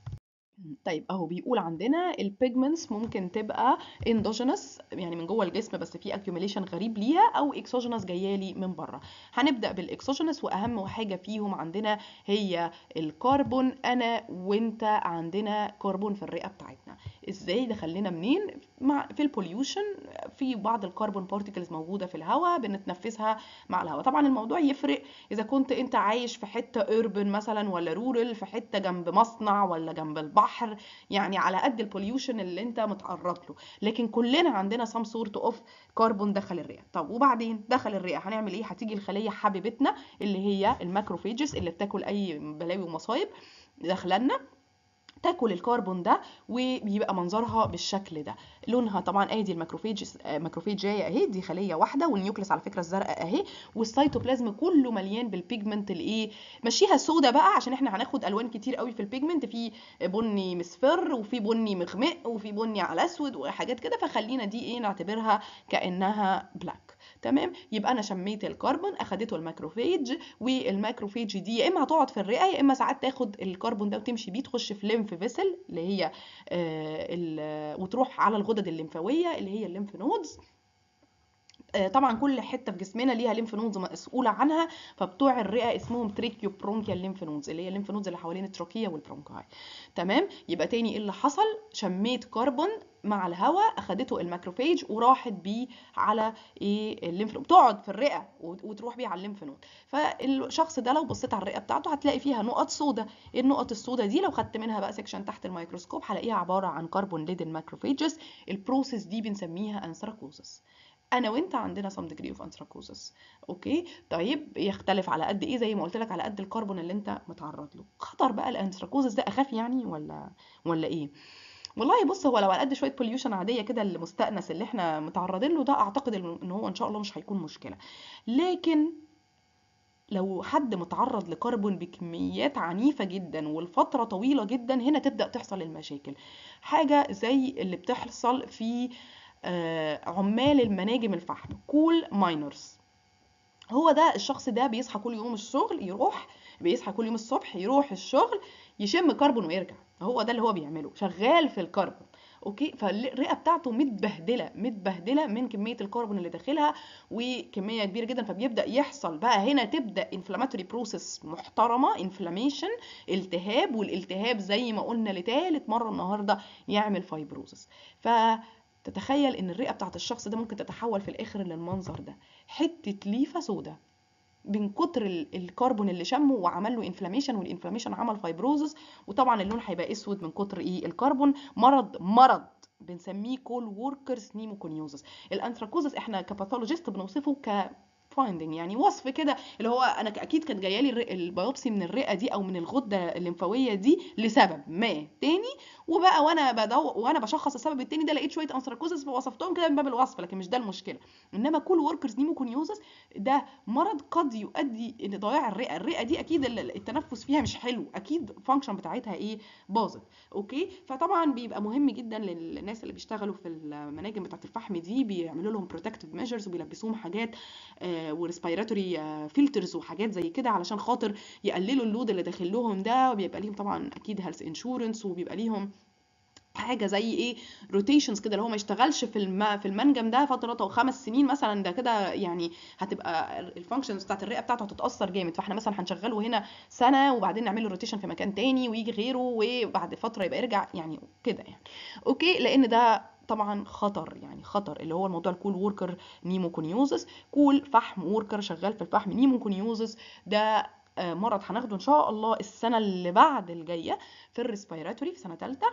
طيب اهو بيقول عندنا البيجمنتس ممكن تبقى اندوجينس يعني من جوه الجسم بس في اكيوميليشن غريب ليها او اكسوجينس جايه لي من بره هنبدا بالاكسوجينس واهم حاجه فيهم عندنا هي الكربون انا وانت عندنا كربون في الرئه بتاعتنا ازاي دخلنا منين مع في البوليوشن في بعض الكربون بارتيكلز موجوده في الهواء بنتنفسها مع الهواء طبعا الموضوع يفرق اذا كنت انت عايش في حته اوربن مثلا ولا رورال في حته جنب مصنع ولا جنب البحر البحر يعني على قد البوليوشن اللي انت متعرض له لكن كلنا عندنا سام سورت اوف كربون دخل الرئه طب وبعدين دخل الرئه هنعمل ايه هتيجي الخليه حبيبتنا اللي هي الماكروفيجز اللي بتاكل اي بلاوي ومصايب داخلنا تاكل الكربون ده وبيبقى منظرها بالشكل ده لونها طبعا ادي الماكروفيج ماكروفيجايه اهي دي خليه واحده والنيوكليس على فكره الزرقاء اهي والسيتوبلازم كله مليان بالبيجمنت الايه مشيها سودا بقى عشان احنا هناخد الوان كتير قوي في البيجمنت في بني مصفر وفي بني مغمق وفي بني على اسود وحاجات كده فخلينا دي ايه نعتبرها كانها بلاك تمام يبقى انا شميت الكربون اخدته الماكروفيج والماكروفيج دي يا اما هتقعد في الرئه يا اما ساعات تاخد الكربون ده وتمشي بيه تخش في ليمف فيسل اللي هي آه وتروح على الغدد الليمفاويه اللي هي الليمف نودز طبعا كل حته في جسمنا ليها ليمف نودز مسؤوله عنها فبتوع الرئه اسمهم تريكيو برونكيال ليمف نودز اللي هي الليمف نودز اللي حوالين التروكيه والبرونكاي تمام يبقى تاني ايه اللي حصل شميت كربون مع الهواء اخدته الماكروفيج وراحت بيه على ايه الليمف نود تقعد في الرئه وتروح بيه على الليمف نود فالشخص ده لو بصيت على الرئه بتاعته هتلاقي فيها نقط سودا النقط السودا دي لو خدت منها بقى سيكشن تحت الميكروسكوب هلاقيها عباره عن كربون ليد الماكروفيجز البروسيس دي بنسميها انثراكوزس انا وانت عندنا some degree of anthracosis اوكي طيب يختلف على قد ايه زي ما قلت لك على قد الكربون اللي انت متعرض له خطر بقى الانثراكوزس ده اخاف يعني ولا ولا ايه والله بص هو لو على قد شويه بوليوشن عاديه كده المستأنس اللي احنا متعرضين له ده اعتقد ان هو ان شاء الله مش هيكون مشكله لكن لو حد متعرض لكربون بكميات عنيفة جدا والفترة طويلة جدا هنا تبدأ تحصل المشاكل حاجة زي اللي بتحصل في عمال المناجم الفحم كول ماينرز هو ده الشخص ده بيصحى كل يوم الشغل يروح بيصحى كل يوم الصبح يروح الشغل يشم كربون ويرجع هو ده اللي هو بيعمله شغال في الكربون اوكي فالرئه بتاعته متبهدله متبهدله من كميه الكربون اللي داخلها وكميه كبيره جدا فبيبدا يحصل بقى هنا تبدا انفلاماتوري بروسيس محترمه انفلاميشن التهاب والالتهاب زي ما قلنا لثالث مره النهارده يعمل فايبروزس ف تتخيل ان الرئه بتاعت الشخص ده ممكن تتحول في الاخر للمنظر ده حته ليفه سودة من كتر الكربون اللي شمه وعمل له انفلاميشن والانفلاميشن عمل فايبروزس وطبعا اللون هيبقى اسود من كتر ايه الكربون مرض مرض بنسميه كول ووركرز نيموكونيوزس الانثراكوزس احنا كباثولوجيست بنوصفه ك فايندنج يعني وصف كده اللي هو انا اكيد كانت جايه لي البيوبسي من الرئه دي او من الغده الليمفاويه دي لسبب ما تاني وبقى وانا بدو وانا بشخص السبب التاني ده لقيت شويه انثراكوزس فوصفتهم كده من باب الوصف لكن مش ده المشكله انما كل وركرز نيموكونيوزس ده مرض قد يؤدي ان ضياع الرئه الرئه دي اكيد التنفس فيها مش حلو اكيد الفانكشن بتاعتها ايه باظت اوكي فطبعا بيبقى مهم جدا للناس اللي بيشتغلوا في المناجم بتاعه الفحم دي بيعملوا لهم بروتكتيف ميجرز وبيلبسوهم حاجات آه وريسبيراتوري فلترز وحاجات زي كده علشان خاطر يقللوا اللود اللي داخل لهم ده وبيبقى ليهم طبعا اكيد هيلث انشورنس وبيبقى ليهم حاجه زي ايه روتيشنز كده اللي هو ما يشتغلش في الم... في المنجم ده فتره او خمس سنين مثلا ده كده يعني هتبقى الفانكشنز بتاعت الرئه بتاعته هتتاثر جامد فاحنا مثلا هنشغله هنا سنه وبعدين نعمل له روتيشن في مكان تاني ويجي غيره وبعد فتره يبقى يرجع يعني كده يعني اوكي لان ده طبعا خطر يعني خطر اللي هو الموضوع الكول ووركر نيموكونيوزس كول فحم ووركر شغال في الفحم نيموكونيوزس ده مرض هناخده ان شاء الله السنه اللي بعد الجايه في الريسبيراتوري في سنه ثالثه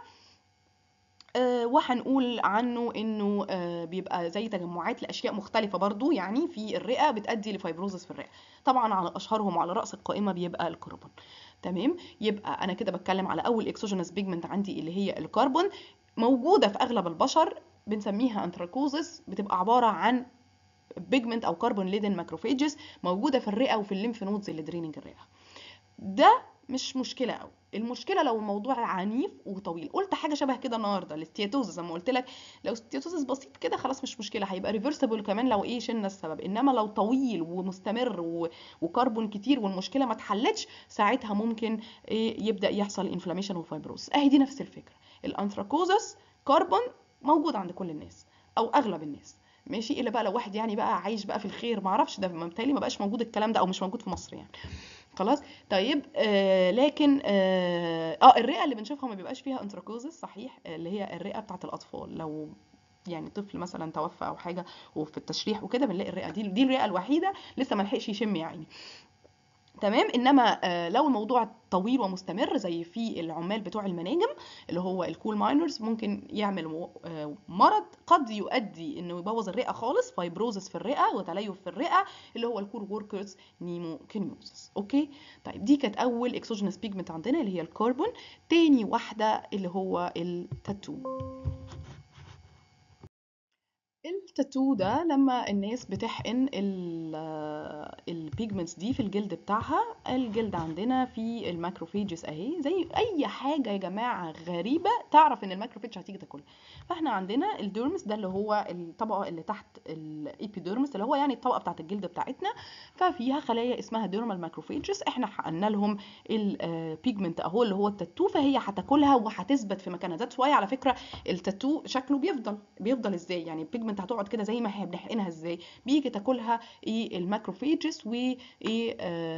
أه وهنقول عنه انه أه بيبقى زي تجمعات لاشياء مختلفه برضو يعني في الرئه بتؤدي لفايبروزس في الرئه طبعا على اشهرهم وعلى راس القائمه بيبقى الكربون تمام يبقى انا كده بتكلم على اول اكسوجينس بيجمنت عندي اللي هي الكربون موجوده في اغلب البشر بنسميها انتراكوزس بتبقى عباره عن بيجمنت او كربون ليدن ماكروفيجز موجوده في الرئه وفي الليمف نودز اللي دريننج الرئه ده مش مشكله قوي المشكله لو الموضوع عنيف وطويل قلت حاجه شبه كده النهارده الاستياتوزس زي ما قلت لك لو استياتوزس بسيط كده خلاص مش مشكله هيبقى ريفرسبل كمان لو ايه شلنا السبب انما لو طويل ومستمر و... وكربون كتير والمشكله ما اتحلتش ساعتها ممكن إيه يبدا يحصل انفلاميشن وفايبروز اهي دي نفس الفكره الانثراكوزس كربون موجود عند كل الناس او اغلب الناس ماشي الا بقى لو واحد يعني بقى عايش بقى في الخير ما اعرفش ده بالتالي ما بقاش موجود الكلام ده او مش موجود في مصر يعني خلاص طيب آه لكن اه, آه الرئه اللي بنشوفها ما بيبقاش فيها انتراكوزس صحيح اللي هي الرئه بتاعه الاطفال لو يعني طفل مثلا توفى او حاجه وفي التشريح وكده بنلاقي الرئه دي دي الرئه الوحيده لسه ما لحقش يشم يعني تمام انما آه لو الموضوع طويل ومستمر زي في العمال بتوع المناجم اللي هو الكول ماينرز ممكن يعمل آه مرض قد يؤدي انه يبوظ الرئه خالص فايبروزس في الرئه وتليف في الرئه اللي هو الكول ووركرز نيموكينيوزس اوكي طيب دي كانت اول اكسوجينس بيجمنت عندنا اللي هي الكربون تاني واحده اللي هو التاتو التاتو ده لما الناس بتحقن البيجمنتس دي في الجلد بتاعها الجلد عندنا في الماكروفيجز اهي زي اي حاجه يا جماعه غريبه تعرف ان الماكروفيج هتيجي تاكلها فاحنا عندنا الديرمس ده اللي هو الطبقه اللي تحت الايبيديرمس اللي هو يعني الطبقه بتاعت الجلد بتاعتنا ففيها خلايا اسمها ديرمال ماكروفيجز احنا حقنا لهم البيجمنت اهو اللي هو التاتو فهي هتاكلها وهتثبت في مكانها ده شويه على فكره التاتو شكله بيفضل بيفضل ازاي يعني البيجمنت هتقعد كده زي ما احنا بنحقنها ازاي بيجي تاكلها ايه الماكروفيجز و ايه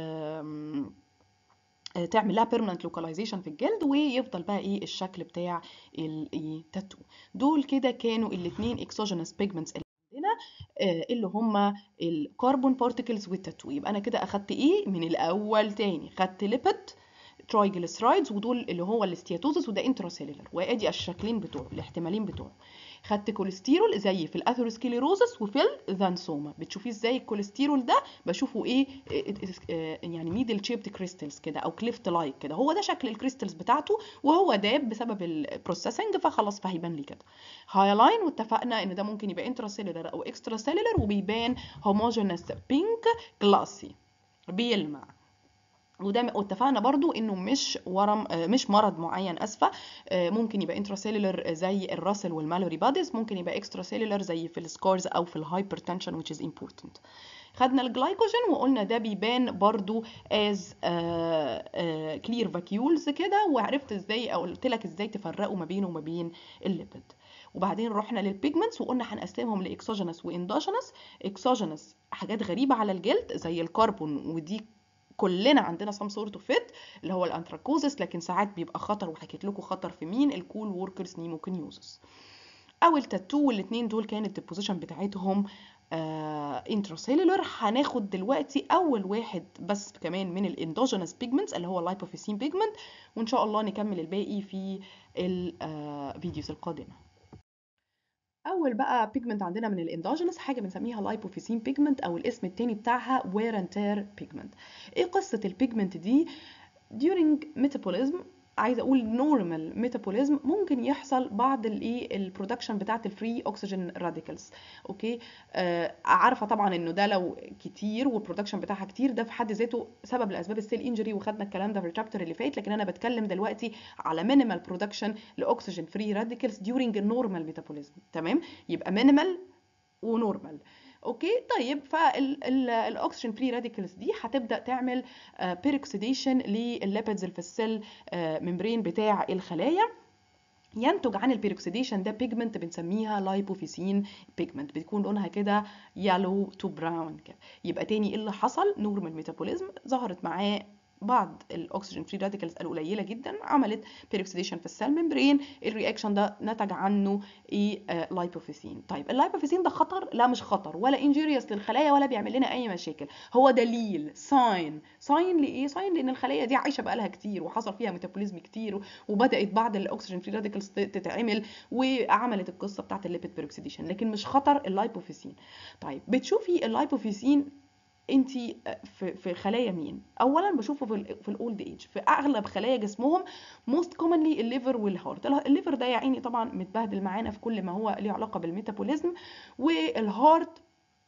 تعمل لها بيرمننت لوكاليزيشن في الجلد ويفضل بقى ايه الشكل بتاع التاتو دول كده كانوا الاثنين اكسوجينس بيجمنتس اللي عندنا اللي هما الكربون بارتكلز والتاتو يبقى انا كده اخدت ايه من الاول تاني خدت ليبيد ترايجليسرايدز ودول اللي هو الاستياتوزس وده انتراسيلولر وادي الشكلين بتوعه الاحتمالين بتوعه خدت كوليسترول زي في الاثيروسكليروزس وفي الذانسوما بتشوفي ازاي الكوليسترول ده بشوفه ايه يعني ميدل شيبت كريستلز كده او كليفت لايك كده هو ده شكل الكريستلز بتاعته وهو داب بسبب البروسيسنج فخلاص فهيبان لي كده هايلاين واتفقنا ان ده ممكن يبقى انتراسيلولر او اكسترا سيلولر وبيبان هوموجينس بينك جلاسي بيلمع وده واتفقنا برضو انه مش ورم مش مرض معين اسفه ممكن يبقى انتراسيلولر زي الراسل والمالوري باديز ممكن يبقى اكسترا سيلولر زي في السكارز او في الهايبرتنشن which is important خدنا الجلايكوجين وقلنا ده بيبان برضو از كلير فاكيولز كده وعرفت ازاي او قلت لك ازاي تفرقوا ما بينه وما بين الليبيد وبعدين رحنا للبيجمنتس وقلنا هنقسمهم لاكسوجينس واندوجينس اكسوجينس حاجات غريبه على الجلد زي الكربون ودي كلنا عندنا سام سورت اوف فيت اللي هو الانتراكوزس لكن ساعات بيبقى خطر وحكيت لكم خطر في مين الكول ووركرز نيموكينيوزس او التاتو والاثنين دول كانت الديبوزيشن بتاعتهم انتراسيلولر هناخد دلوقتي اول واحد بس كمان من الاندوجينوس بيجمنتس اللي هو اللايبوفيسين بيجمنت وان شاء الله نكمل الباقي في الفيديوز القادمه اول بقى بيجمنت عندنا من الاندوجينوس حاجه بنسميها لايبوفيسين بيجمنت او الاسم التاني بتاعها وير اند تير بيجمنت ايه قصه البيجمنت دي during metabolism عايزه اقول نورمال ميتابوليزم ممكن يحصل بعض الايه البرودكشن بتاعه الفري اوكسجين راديكلز اوكي آه عارفه طبعا انه ده لو كتير والبرودكشن بتاعها كتير ده في حد ذاته سبب لاسباب السيل انجري وخدنا الكلام ده في الشابتر اللي فات لكن انا بتكلم دلوقتي على مينيمال برودكشن لاوكسجين فري راديكلز during النورمال ميتابوليزم تمام يبقى مينيمال ونورمال اوكي طيب فالاكسجين فري راديكلز دي هتبدا تعمل بيروكسيديشن للليبيدز اللي في السيل ممبرين بتاع الخلايا ينتج عن البيروكسيديشن ده بيجمنت بنسميها لايبوفيسين بيجمنت بتكون لونها كده يالو تو براون كده يبقى تاني ايه اللي حصل نورمال ميتابوليزم ظهرت معاه بعض الاكسجين فري راديكلز القليله جدا عملت بيروكسيديشن في السيل ممبرين الرياكشن ده نتج عنه ايه آه لايبوفيسين طيب اللايبوفيسين ده خطر لا مش خطر ولا انجيريوس للخلايا ولا بيعمل لنا اي مشاكل هو دليل ساين ساين لايه ساين لان الخلايا دي عايشه بقالها كتير وحصل فيها ميتابوليزم كتير وبدات بعض الاكسجين فري راديكلز تتعمل وعملت القصه بتاعت الليبيد بيروكسيديشن لكن مش خطر اللايبوفيسين طيب بتشوفي اللايبوفيسين انت في في خلايا مين اولا بشوفه في في الاولد ايج في اغلب خلايا جسمهم موست كومنلي الليفر والهارت الليفر ده يا عيني طبعا متبهدل معانا في كل ما هو ليه علاقه بالميتابوليزم والهارت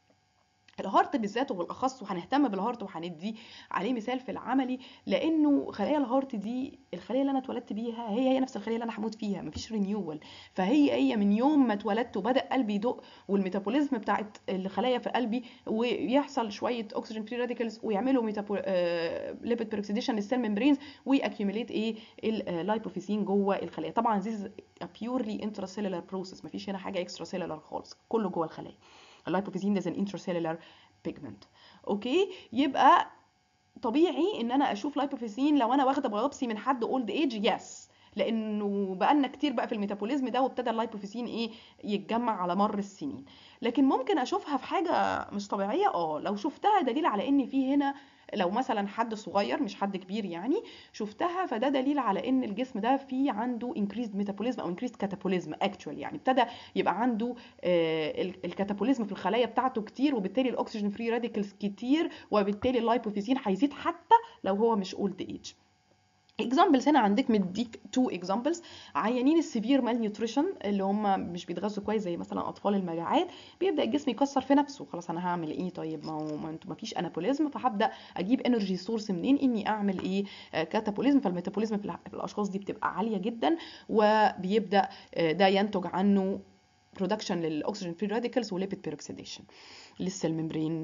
الهارت بالذات وبالاخص وهنهتم بالهارت وهندي عليه مثال في العملي لانه خلايا الهارت دي الخليه اللي انا اتولدت بيها هي هي نفس الخليه اللي انا هموت فيها مفيش رينيوال فهي هي من يوم ما اتولدت وبدا قلبي يدق والميتابوليزم بتاعت الخلايا في قلبي ويحصل شويه اكسجين فري راديكلز ويعملوا ميتابول آه ليبيد بيروكسيديشن للسيل ممبرينز ويأكيوميليت ايه اللايبوفيسين جوه الخليه طبعا ذيز بيورلي انتراسيلولار بروسيس مفيش هنا حاجه اكسترا سيلولار خالص كله جوه الخلايا اللايبوفيزين ده ان intracellular pigment اوكي يبقى طبيعي ان انا اشوف لايبوفيزين لو انا واخده بايوبسي من حد اولد ايج يس لانه بقالنا كتير بقى في الميتابوليزم ده وابتدى اللايبوفيزين ايه يتجمع على مر السنين لكن ممكن اشوفها في حاجه مش طبيعيه اه لو شفتها دليل على ان في هنا لو مثلا حد صغير مش حد كبير يعني شفتها فده دليل على ان الجسم ده فيه عنده increased metabolism او increased catabolism actually يعني ابتدى يبقى عنده الكاتابوليزم في الخلايا بتاعته كتير وبالتالي الاكسجين فري راديكلز كتير وبالتالي اللايبوفيزين هيزيد حتى لو هو مش اولد ايج اكزامبلز هنا عندك مديك تو اكزامبلز عيانين السيفير مال نيوتريشن اللي هم مش بيتغذوا كويس زي مثلا اطفال المجاعات بيبدا الجسم يكسر في نفسه خلاص انا هعمل ايه طيب ما هو ما انتوا ما فيش انابوليزم فهبدا اجيب انرجي سورس منين اني اعمل ايه كاتابوليزم فالميتابوليزم في الاشخاص دي بتبقى عاليه جدا وبيبدا ده ينتج عنه برودكشن للاكسجين فري راديكلز وليبيد بيروكسيديشن للسيل ممبرين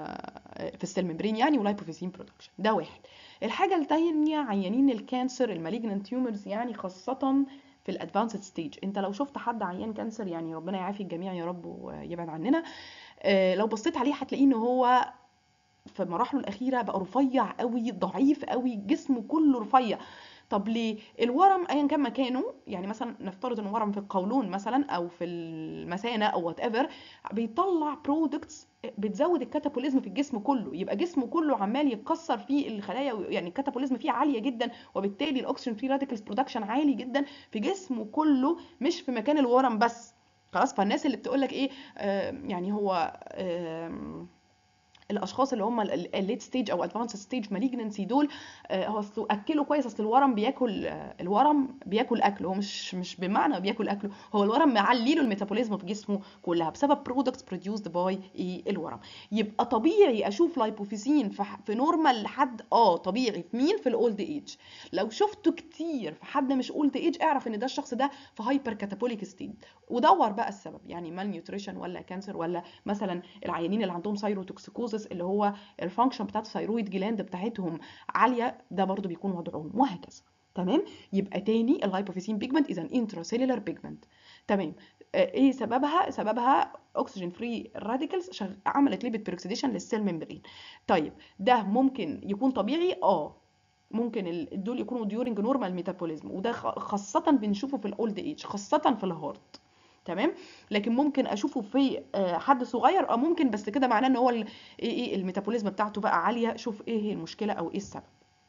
في السيل ممبرين يعني ولايبوفيزين برودكشن ده واحد الحاجه الثانيه عيانين الكانسر المالجنانت تيومرز يعني خاصه في الادفانسد ستيج انت لو شفت حد عيان كانسر يعني ربنا يعافي الجميع يا رب ويبعد عننا لو بصيت عليه هتلاقيه ان هو في مراحله الاخيره بقى رفيع قوي ضعيف قوي جسمه كله رفيع طب ليه الورم ايا كان مكانه يعني مثلا نفترض ان ورم في القولون مثلا او في المثانه او وات ايفر بيطلع برودكتس بتزود الكاتابوليزم في الجسم كله يبقى جسمه كله عمال يتكسر فيه الخلايا يعني الكاتابوليزم فيه عاليه جدا وبالتالي الاكسجين فري راديكلز برودكشن عالي جدا في جسمه كله مش في مكان الورم بس خلاص فالناس اللي بتقول لك ايه آه يعني هو آه الاشخاص اللي هم الليت ستيج او ادفانس ستيج مالجنسي دول هو اصله اكله كويس اصل الورم بياكل الورم بياكل اكله هو مش مش بمعنى بياكل اكله هو الورم معلي له الميتابوليزم في جسمه كلها بسبب برودكتس بروديوسد باي ايه الورم يبقى طبيعي اشوف لايبوفيزين في, في نورمال لحد اه طبيعي في مين في الاولد ايج لو شفته كتير في حد مش اولد ايج اعرف ان ده الشخص ده في هايبر كاتابوليك ستيج ودور بقى السبب يعني مال نيوتريشن ولا كانسر ولا مثلا العيانين اللي عندهم سايروتوكسيكوز اللي هو الفانكشن بتاعت الثيرويد جلاند بتاعتهم عاليه ده برضو بيكون وضعهم وهكذا تمام يبقى تاني الهايبوفيسين بيجمنت اذا انتراسيلولار بيجمنت تمام ايه سببها سببها اكسجين فري راديكلز شغ... عملت ليبيد بيروكسيديشن للسيل ممبرين طيب ده ممكن يكون طبيعي اه ممكن دول يكونوا ديورنج نورمال ميتابوليزم وده خاصه بنشوفه في الاولد ايج خاصه في الهارت تمام لكن ممكن اشوفه في آه، حد صغير اه ممكن بس كده معناه ان هو ال- ايه ايه الميتابوليزم بتاعته بقى عاليه شوف ايه هي المشكله او ايه السبب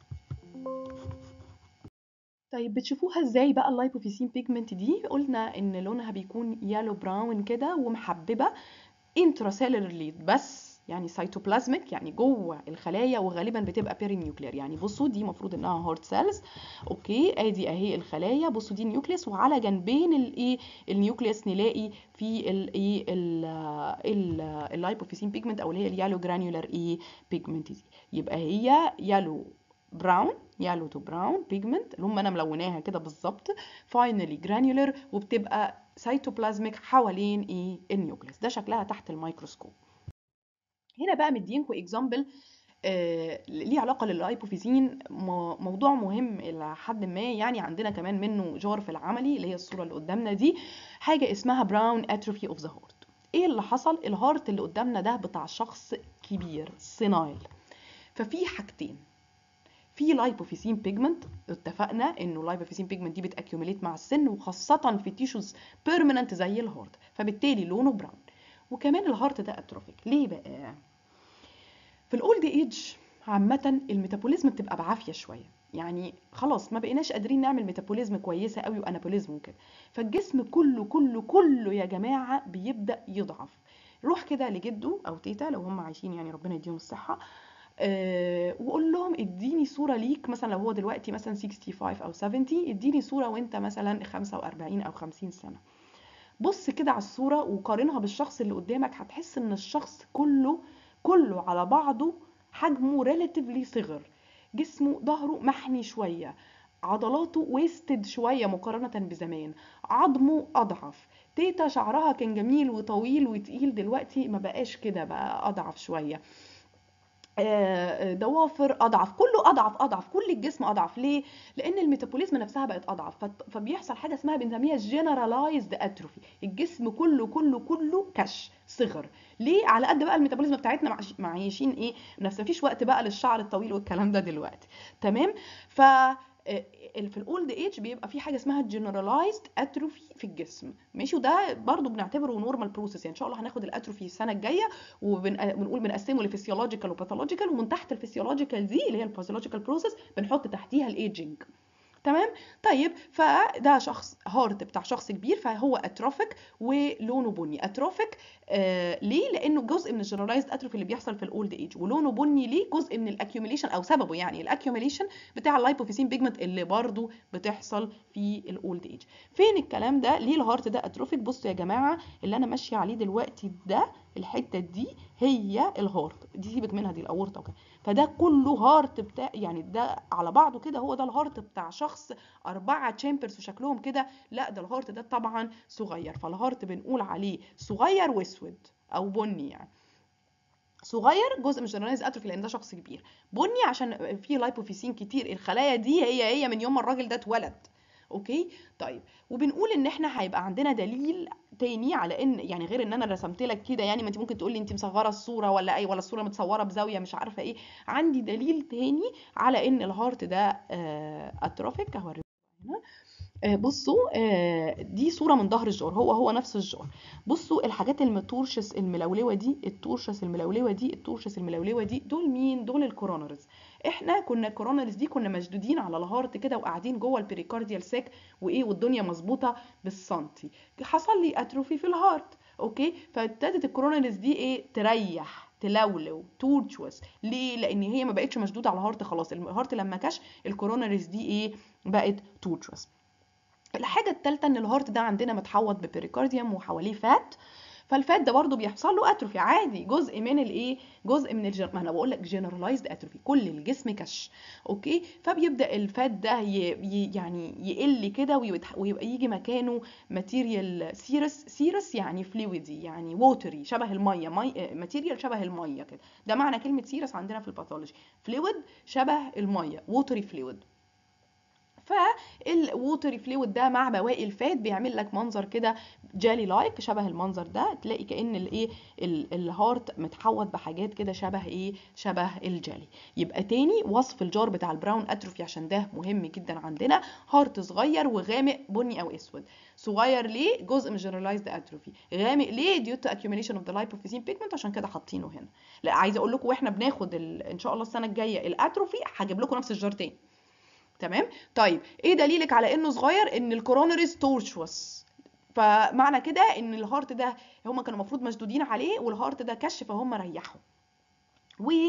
طيب بتشوفوها ازاي بقى اللايبوفيسين بيجمنت دي قلنا ان لونها بيكون يالو براون كده ومحببه انتراسيلولرلي بس يعني سيتوبلازميك يعني جوه الخلايا وغالبا بتبقى بيري نيوكلير يعني بصوا دي المفروض انها هارت سيلز اوكي ادي اهي الخلايا بصوا دي النيوكليس وعلى جنبين الايه النيوكليس نلاقي في الايه اللايبوفيسين بيجمنت او اللي هي اليالو جرانيولار ايه بيجمنت دي يبقى هي يالو براون يالو تو براون بيجمنت اللي هم انا ملوناها كده بالظبط فاينلي جرانيولر وبتبقى سيتوبلازميك حوالين ايه النيوكليس ده شكلها تحت الميكروسكوب هنا بقى مدينكم اكزامبل آه ليه علاقه لللايبوفيزين مو- موضوع مهم الى حد ما يعني عندنا كمان منه جار في العملي اللي هي الصوره اللي قدامنا دي حاجه اسمها براون اتروفي اوف ذا هارت ايه اللي حصل الهارت اللي قدامنا ده بتاع شخص كبير سينايل ففي حاجتين في لايبوفيسين بيجمنت اتفقنا انه اللايبوفيسين بيجمنت دي بتاكيوميليت مع السن وخاصه في تيشوز بيرمننت زي الهارت فبالتالي لونه براون وكمان الهارت ده اتروفيك ليه بقى في الاولد ايج عامه الميتابوليزم بتبقى بعافيه شويه يعني خلاص ما بقيناش قادرين نعمل ميتابوليزم كويسه قوي وانابوليزم وكده فالجسم كله كله كله يا جماعه بيبدا يضعف روح كده لجده او تيتا لو هم عايشين يعني ربنا يديهم الصحه أه وقول لهم اديني صوره ليك مثلا لو هو دلوقتي مثلا 65 او 70 اديني صوره وانت مثلا 45 او 50 سنه بص كده على الصوره وقارنها بالشخص اللي قدامك هتحس ان الشخص كله كله على بعضه حجمه ريلاتيفلي صغر جسمه ظهره محني شويه عضلاته ويستد شويه مقارنه بزمان عظمه اضعف تيتا شعرها كان جميل وطويل وتقيل دلوقتي ما بقاش كده بقى اضعف شويه آه، ضوافر اضعف كله اضعف اضعف كل الجسم اضعف ليه لان الميتابوليزم نفسها بقت اضعف فت- فبيحصل حاجه اسمها بنسميها جنرالايزد اتروفي الجسم كله كله كله كش صغر ليه على قد بقى الميتابوليزم بتاعتنا معش- معيشين ايه نفس مفيش وقت بقى للشعر الطويل والكلام ده دلوقتي تمام ف آه، في الاولد ايج بيبقى في حاجه اسمها جنرالايزد اتروفي في الجسم ماشي وده برضو بنعتبره نورمال بروسيس يعني ان شاء الله هناخد الاتروفي السنه الجايه وبنقول بنقسمه لفسيولوجيكال وباثولوجيكال ومن تحت الفسيولوجيكال دي اللي هي الفسيولوجيكال بروسيس بنحط تحتيها الايجنج تمام طيب فده شخص هارت بتاع شخص كبير فهو اتروفيك ولونه بني اتروفيك آه ليه لانه جزء من الجنرالايزد اتروفي اللي بيحصل في الاولد ايج ولونه بني ليه جزء من الاكيوميليشن او سببه يعني الاكيوميليشن بتاع اللايبوفيسين بيجمنت اللي برضو بتحصل في الاولد ايج فين الكلام ده ليه الهارت ده اتروفيك بصوا يا جماعه اللي انا ماشيه عليه دلوقتي ده الحته دي هي الهارت دي سيبك منها دي الاورطه وكده فده كله هارت بتاع يعني ده على بعضه كده هو ده الهارت بتاع شخص أربعة تشامبرز وشكلهم كده لا ده الهارت ده طبعا صغير فالهارت بنقول عليه صغير واسود أو بني يعني صغير جزء من جنرالايز اتروفي لان ده شخص كبير بني عشان فيه لايبوفيسين كتير الخلايا دي هي هي من يوم ما الراجل ده اتولد اوكي طيب وبنقول ان احنا هيبقى عندنا دليل تاني على ان يعني غير ان انا رسمت لك كده يعني ما انت ممكن تقول لي انت مصغره الصوره ولا اي ولا الصوره متصوره بزاويه مش عارفه ايه عندي دليل تاني على ان الهارت ده آه اتروفيك اهوريكم هنا آه بصوا آه دي صوره من ظهر الجار هو هو نفس الجار بصوا الحاجات المتورشس الملولوه دي التورشس الملولوه دي التورشس الملولوه دي دول مين دول الكورونرز احنا كنا الكورونرز دي كنا مشدودين على الهارت كده وقاعدين جوه البريكارديال ساك وايه والدنيا مظبوطه بالسنتي حصل لي اتروفي في الهارت اوكي فابتدت الكورونرز دي ايه تريح تلولو تورتشوس ليه لان هي ما بقتش مشدوده على الهارت خلاص الهارت لما كش الكورونرز دي ايه بقت تورتشوس الحاجه الثالثه ان الهارت ده عندنا متحوط ببريكارديوم وحواليه فات فالفات ده برضو بيحصل له اتروفي عادي جزء من الايه جزء من الجن... ما انا بقول لك جنرالايزد اتروفي كل الجسم كش اوكي فبيبدا الفات ده ي... ي... يعني يقل كده ويبقى... ويبقى يجي مكانه ماتيريال سيرس سيرس يعني فلويدي يعني ووتري شبه الميه مي... ماتيريال شبه الميه كده ده معنى كلمه سيرس عندنا في الباثولوجي فلويد شبه الميه ووتري فلويد فالووتري فلويد ده مع بواقي الفات بيعمل لك منظر كده جالي لايك شبه المنظر ده تلاقي كأن الايه الهارت متحوط بحاجات كده شبه ايه شبه الجالي يبقى تاني وصف الجار بتاع البراون اتروفي عشان ده مهم جدا عندنا هارت صغير وغامق بني او اسود صغير ليه جزء من جنرالايزد اتروفي غامق ليه ديو تو اكيوميليشن اوف ذا لايبوفيزين بيجمنت عشان كده حاطينه هنا لا عايزه اقول لكم واحنا بناخد ال... ان شاء الله السنه الجايه الاتروفي هجيب لكم نفس الجار تاني تمام طيب ايه دليلك على انه صغير ان الكورونريز تورشوس فمعنى كده ان الهارت ده هم كانوا المفروض مشدودين عليه والهارت ده كش فهم ريحوا وال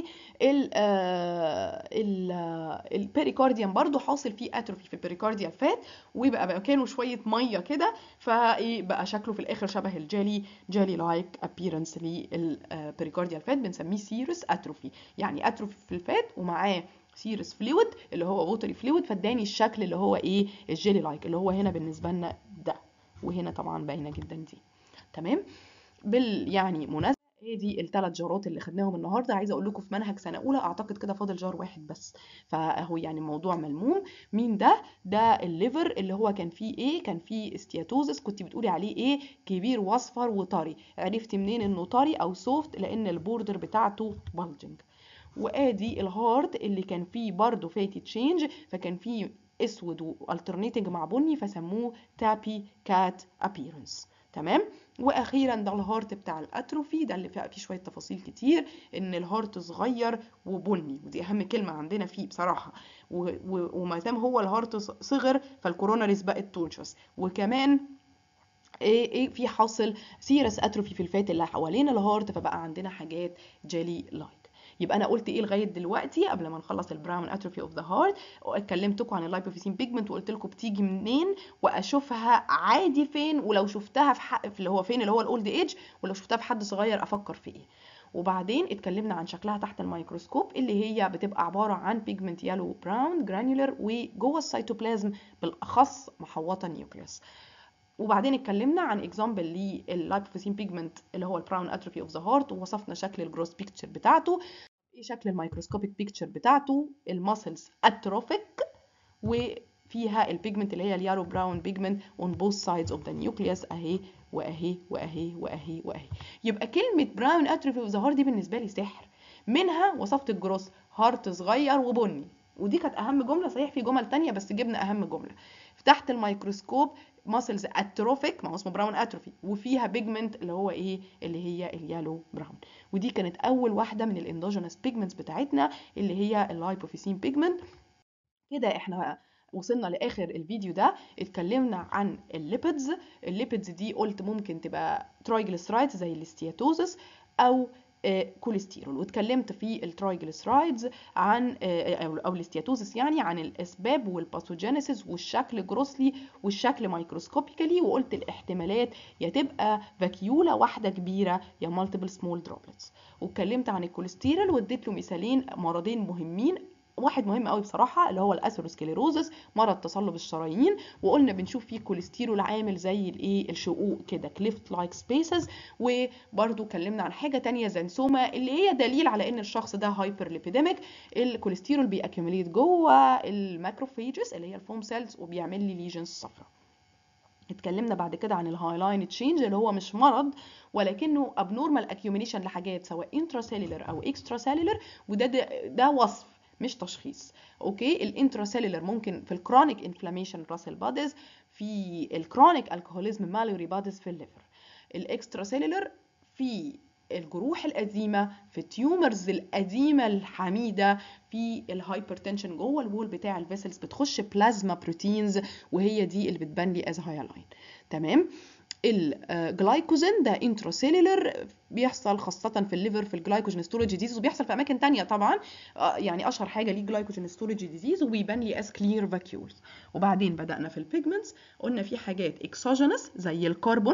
البيريكارديوم برضو حاصل فيه اتروفي في البيريكارديال فات ويبقى مكانه شويه ميه كده فبقى شكله في الاخر شبه الجيلي جيلي لايك ابييرنس للبيريكارديال فات بنسميه سيرس اتروفي يعني اتروفي في الفات ومعاه سيرس فلويد اللي هو ووتري فلويد فاداني الشكل اللي هو ايه الجيلي لايك اللي هو هنا بالنسبه لنا ده وهنا طبعا باينه جدا دي تمام بال يعني مناسبه هي دي الثلاث جارات اللي خدناهم النهارده عايزه اقول لكم في منهج سنه اولى اعتقد كده فاضل جار واحد بس فهو يعني موضوع ملموم مين ده ده الليفر اللي هو كان فيه ايه كان فيه استياتوزس كنت بتقولي عليه ايه كبير واصفر وطري عرفت منين انه طري او سوفت لان البوردر بتاعته بلجنج وادي الهارت اللي كان فيه برضه فاتي تشينج فكان فيه اسود والترنيتنج مع بني فسموه تابي كات ابييرنس تمام واخيرا ده الهارت بتاع الاتروفي ده اللي فيه شويه تفاصيل كتير ان الهارت صغير وبني ودي اهم كلمه عندنا فيه بصراحه وما دام هو الهارت صغر فالكوروناريز بقت تونشس وكمان ايه ايه في حاصل سيرس اتروفي في الفات اللي حوالين الهارت فبقى عندنا حاجات جيلي لايك يبقى انا قلت ايه لغايه دلوقتي قبل ما نخلص البراون اتروفي اوف ذا هارت اتكلمتكم عن اللايبوفيسين بيجمنت وقلت لكم بتيجي منين واشوفها عادي فين ولو شفتها في حق في اللي هو فين اللي هو الاولد ايج ولو شفتها في حد صغير افكر في ايه وبعدين اتكلمنا عن شكلها تحت الميكروسكوب اللي هي بتبقى عباره عن بيجمنت يالو براون جرانيولر وجوه السيتوبلازم بالاخص محوطه النيوكليوس وبعدين اتكلمنا عن اكزامبل لللايبوفيسين بيجمنت اللي هو البراون اتروفي اوف ذا هارت ووصفنا شكل الجروس بيكتشر بتاعته ايه شكل الميكروسكوبيك بيكتشر بتاعته الماسلز اتروفيك وفيها البيجمنت اللي هي اليالو براون بيجمنت اون بوث سايدز اوف ذا نيوكليوس اهي واهي واهي واهي واهي يبقى كلمه براون اتروفي اوف ذا هارت دي بالنسبه لي سحر منها وصفت الجروس هارت صغير وبني ودي كانت اهم جمله صحيح في جمل تانية بس جبنا اهم جمله تحت الميكروسكوب ماسلز اتروفيك ما هو اسمه براون اتروفي وفيها بيجمنت اللي هو ايه اللي هي اليالو براون ودي كانت اول واحده من الاندوجينوس بيجمنتس بتاعتنا اللي هي اللايبوفيسين بيجمنت كده احنا وصلنا لاخر الفيديو ده اتكلمنا عن الليبيدز الليبيدز دي قلت ممكن تبقى ترايجليسرايدز زي الاستياتوزس او كوليسترول واتكلمت في الترايجليسرايدز عن او الاستياتوزس يعني عن الاسباب والباثوجينيسيس والشكل جروسلي والشكل مايكروسكوبيكالي وقلت الاحتمالات يا تبقى فاكيولا واحده كبيره يا مالتيبل سمول دروبلتس واتكلمت عن الكوليسترول واديت له مثالين مرضين مهمين واحد مهم قوي بصراحه اللي هو الاثيروسكليروزس مرض تصلب الشرايين وقلنا بنشوف فيه كوليسترول عامل زي الايه الشقوق كده كليفت لايك سبيسز وبرده اتكلمنا عن حاجه تانية زنسوما اللي هي دليل على ان الشخص ده هايبر ليبيديميك الكوليسترول بيأكيوميليت جوه الماكروفيجز اللي هي الفوم سيلز وبيعمل لي ليجنز صفراء اتكلمنا بعد كده عن الهايلاين تشينج اللي هو مش مرض ولكنه ابنورمال اكيوميليشن لحاجات سواء انتراسيلولر او اكسترا سيلولر وده ده, ده وصف مش تشخيص اوكي الانتراسيلولر ممكن في الكرونيك انفلاميشن راسل بادز في الكرونيك الكحوليزم مالوري بادز في الليفر الاكسترا سيلولر في الجروح القديمة في التيومرز القديمة الحميدة في الهايبرتنشن جوه الوول بتاع الفيسلز بتخش بلازما بروتينز وهي دي اللي بتبان لي از هايلاين تمام الجلايكوجين ده انتراسيلولر بيحصل خاصة في الليفر في الجلايكوجين ستورج ديزيز وبيحصل في أماكن تانية طبعا يعني أشهر حاجة ليه جلايكوجين ستورج ديزيز وبيبان لي از كلير فاكيولز وبعدين بدأنا في البيجمنتس قلنا في حاجات اكسوجينس زي الكربون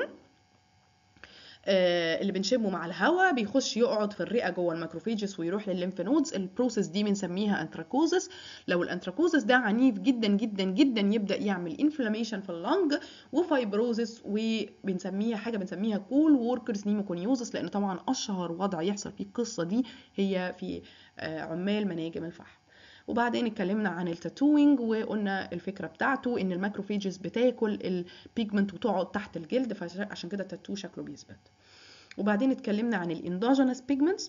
اللي بنشمه مع الهواء بيخش يقعد في الرئه جوه الماكروفيجز ويروح للليمف نودز البروسيس دي بنسميها انتراكوزس لو الانتراكوزس ده عنيف جدا جدا جدا يبدا يعمل انفلاميشن في اللنج وفايبروزس وبنسميها حاجه بنسميها كول ووركرز نيموكونيوزس لان طبعا اشهر وضع يحصل فيه القصه دي هي في عمال مناجم الفحم وبعدين اتكلمنا عن التاتوينج وقلنا الفكره بتاعته ان الماكروفيجز بتاكل البيجمنت وتقعد تحت الجلد فعشان كده التاتو شكله بيثبت وبعدين اتكلمنا عن الاندوجينس بيجمنتس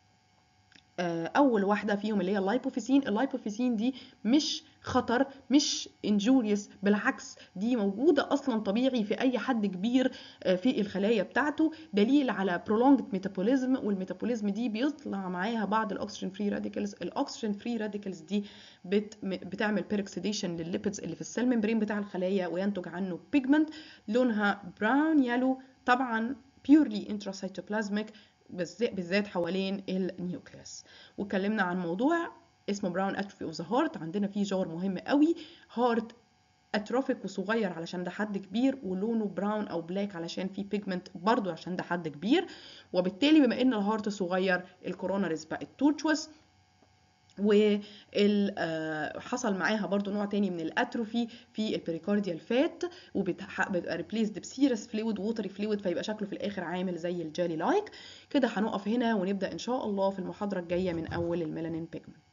اول واحده فيهم اللي هي اللايبوفيسين اللايبوفيسين دي مش خطر مش انجوريوس بالعكس دي موجوده اصلا طبيعي في اي حد كبير في الخلايا بتاعته دليل على prolonged ميتابوليزم والميتابوليزم دي بيطلع معاها بعض الاكسجين فري راديكالز الاكسجين فري راديكالز دي بت بتعمل بيركسيديشن للليبيدز اللي في السيل ممبرين بتاع الخلايا وينتج عنه بيجمنت لونها براون يالو طبعا purely intracytoplasmic بالذات حوالين النيوكليس واتكلمنا عن موضوع اسمه براون اتروفي اوف ذا هارت عندنا فيه جار مهم قوي هارت اتروفيك وصغير علشان ده حد كبير ولونه براون او بلاك علشان فيه بيجمنت برضو عشان ده حد كبير وبالتالي بما ان الهارت صغير الكوروناريز بقت تورتشوس وحصل معاها برضو نوع تاني من الاتروفي في البريكارديال فات وبيبقى ريبليسد بسيرس فلويد ووتري فلويد فيبقى شكله في الاخر عامل زي الجالي لايك كده هنقف هنا ونبدا ان شاء الله في المحاضره الجايه من اول الميلانين بيجمنت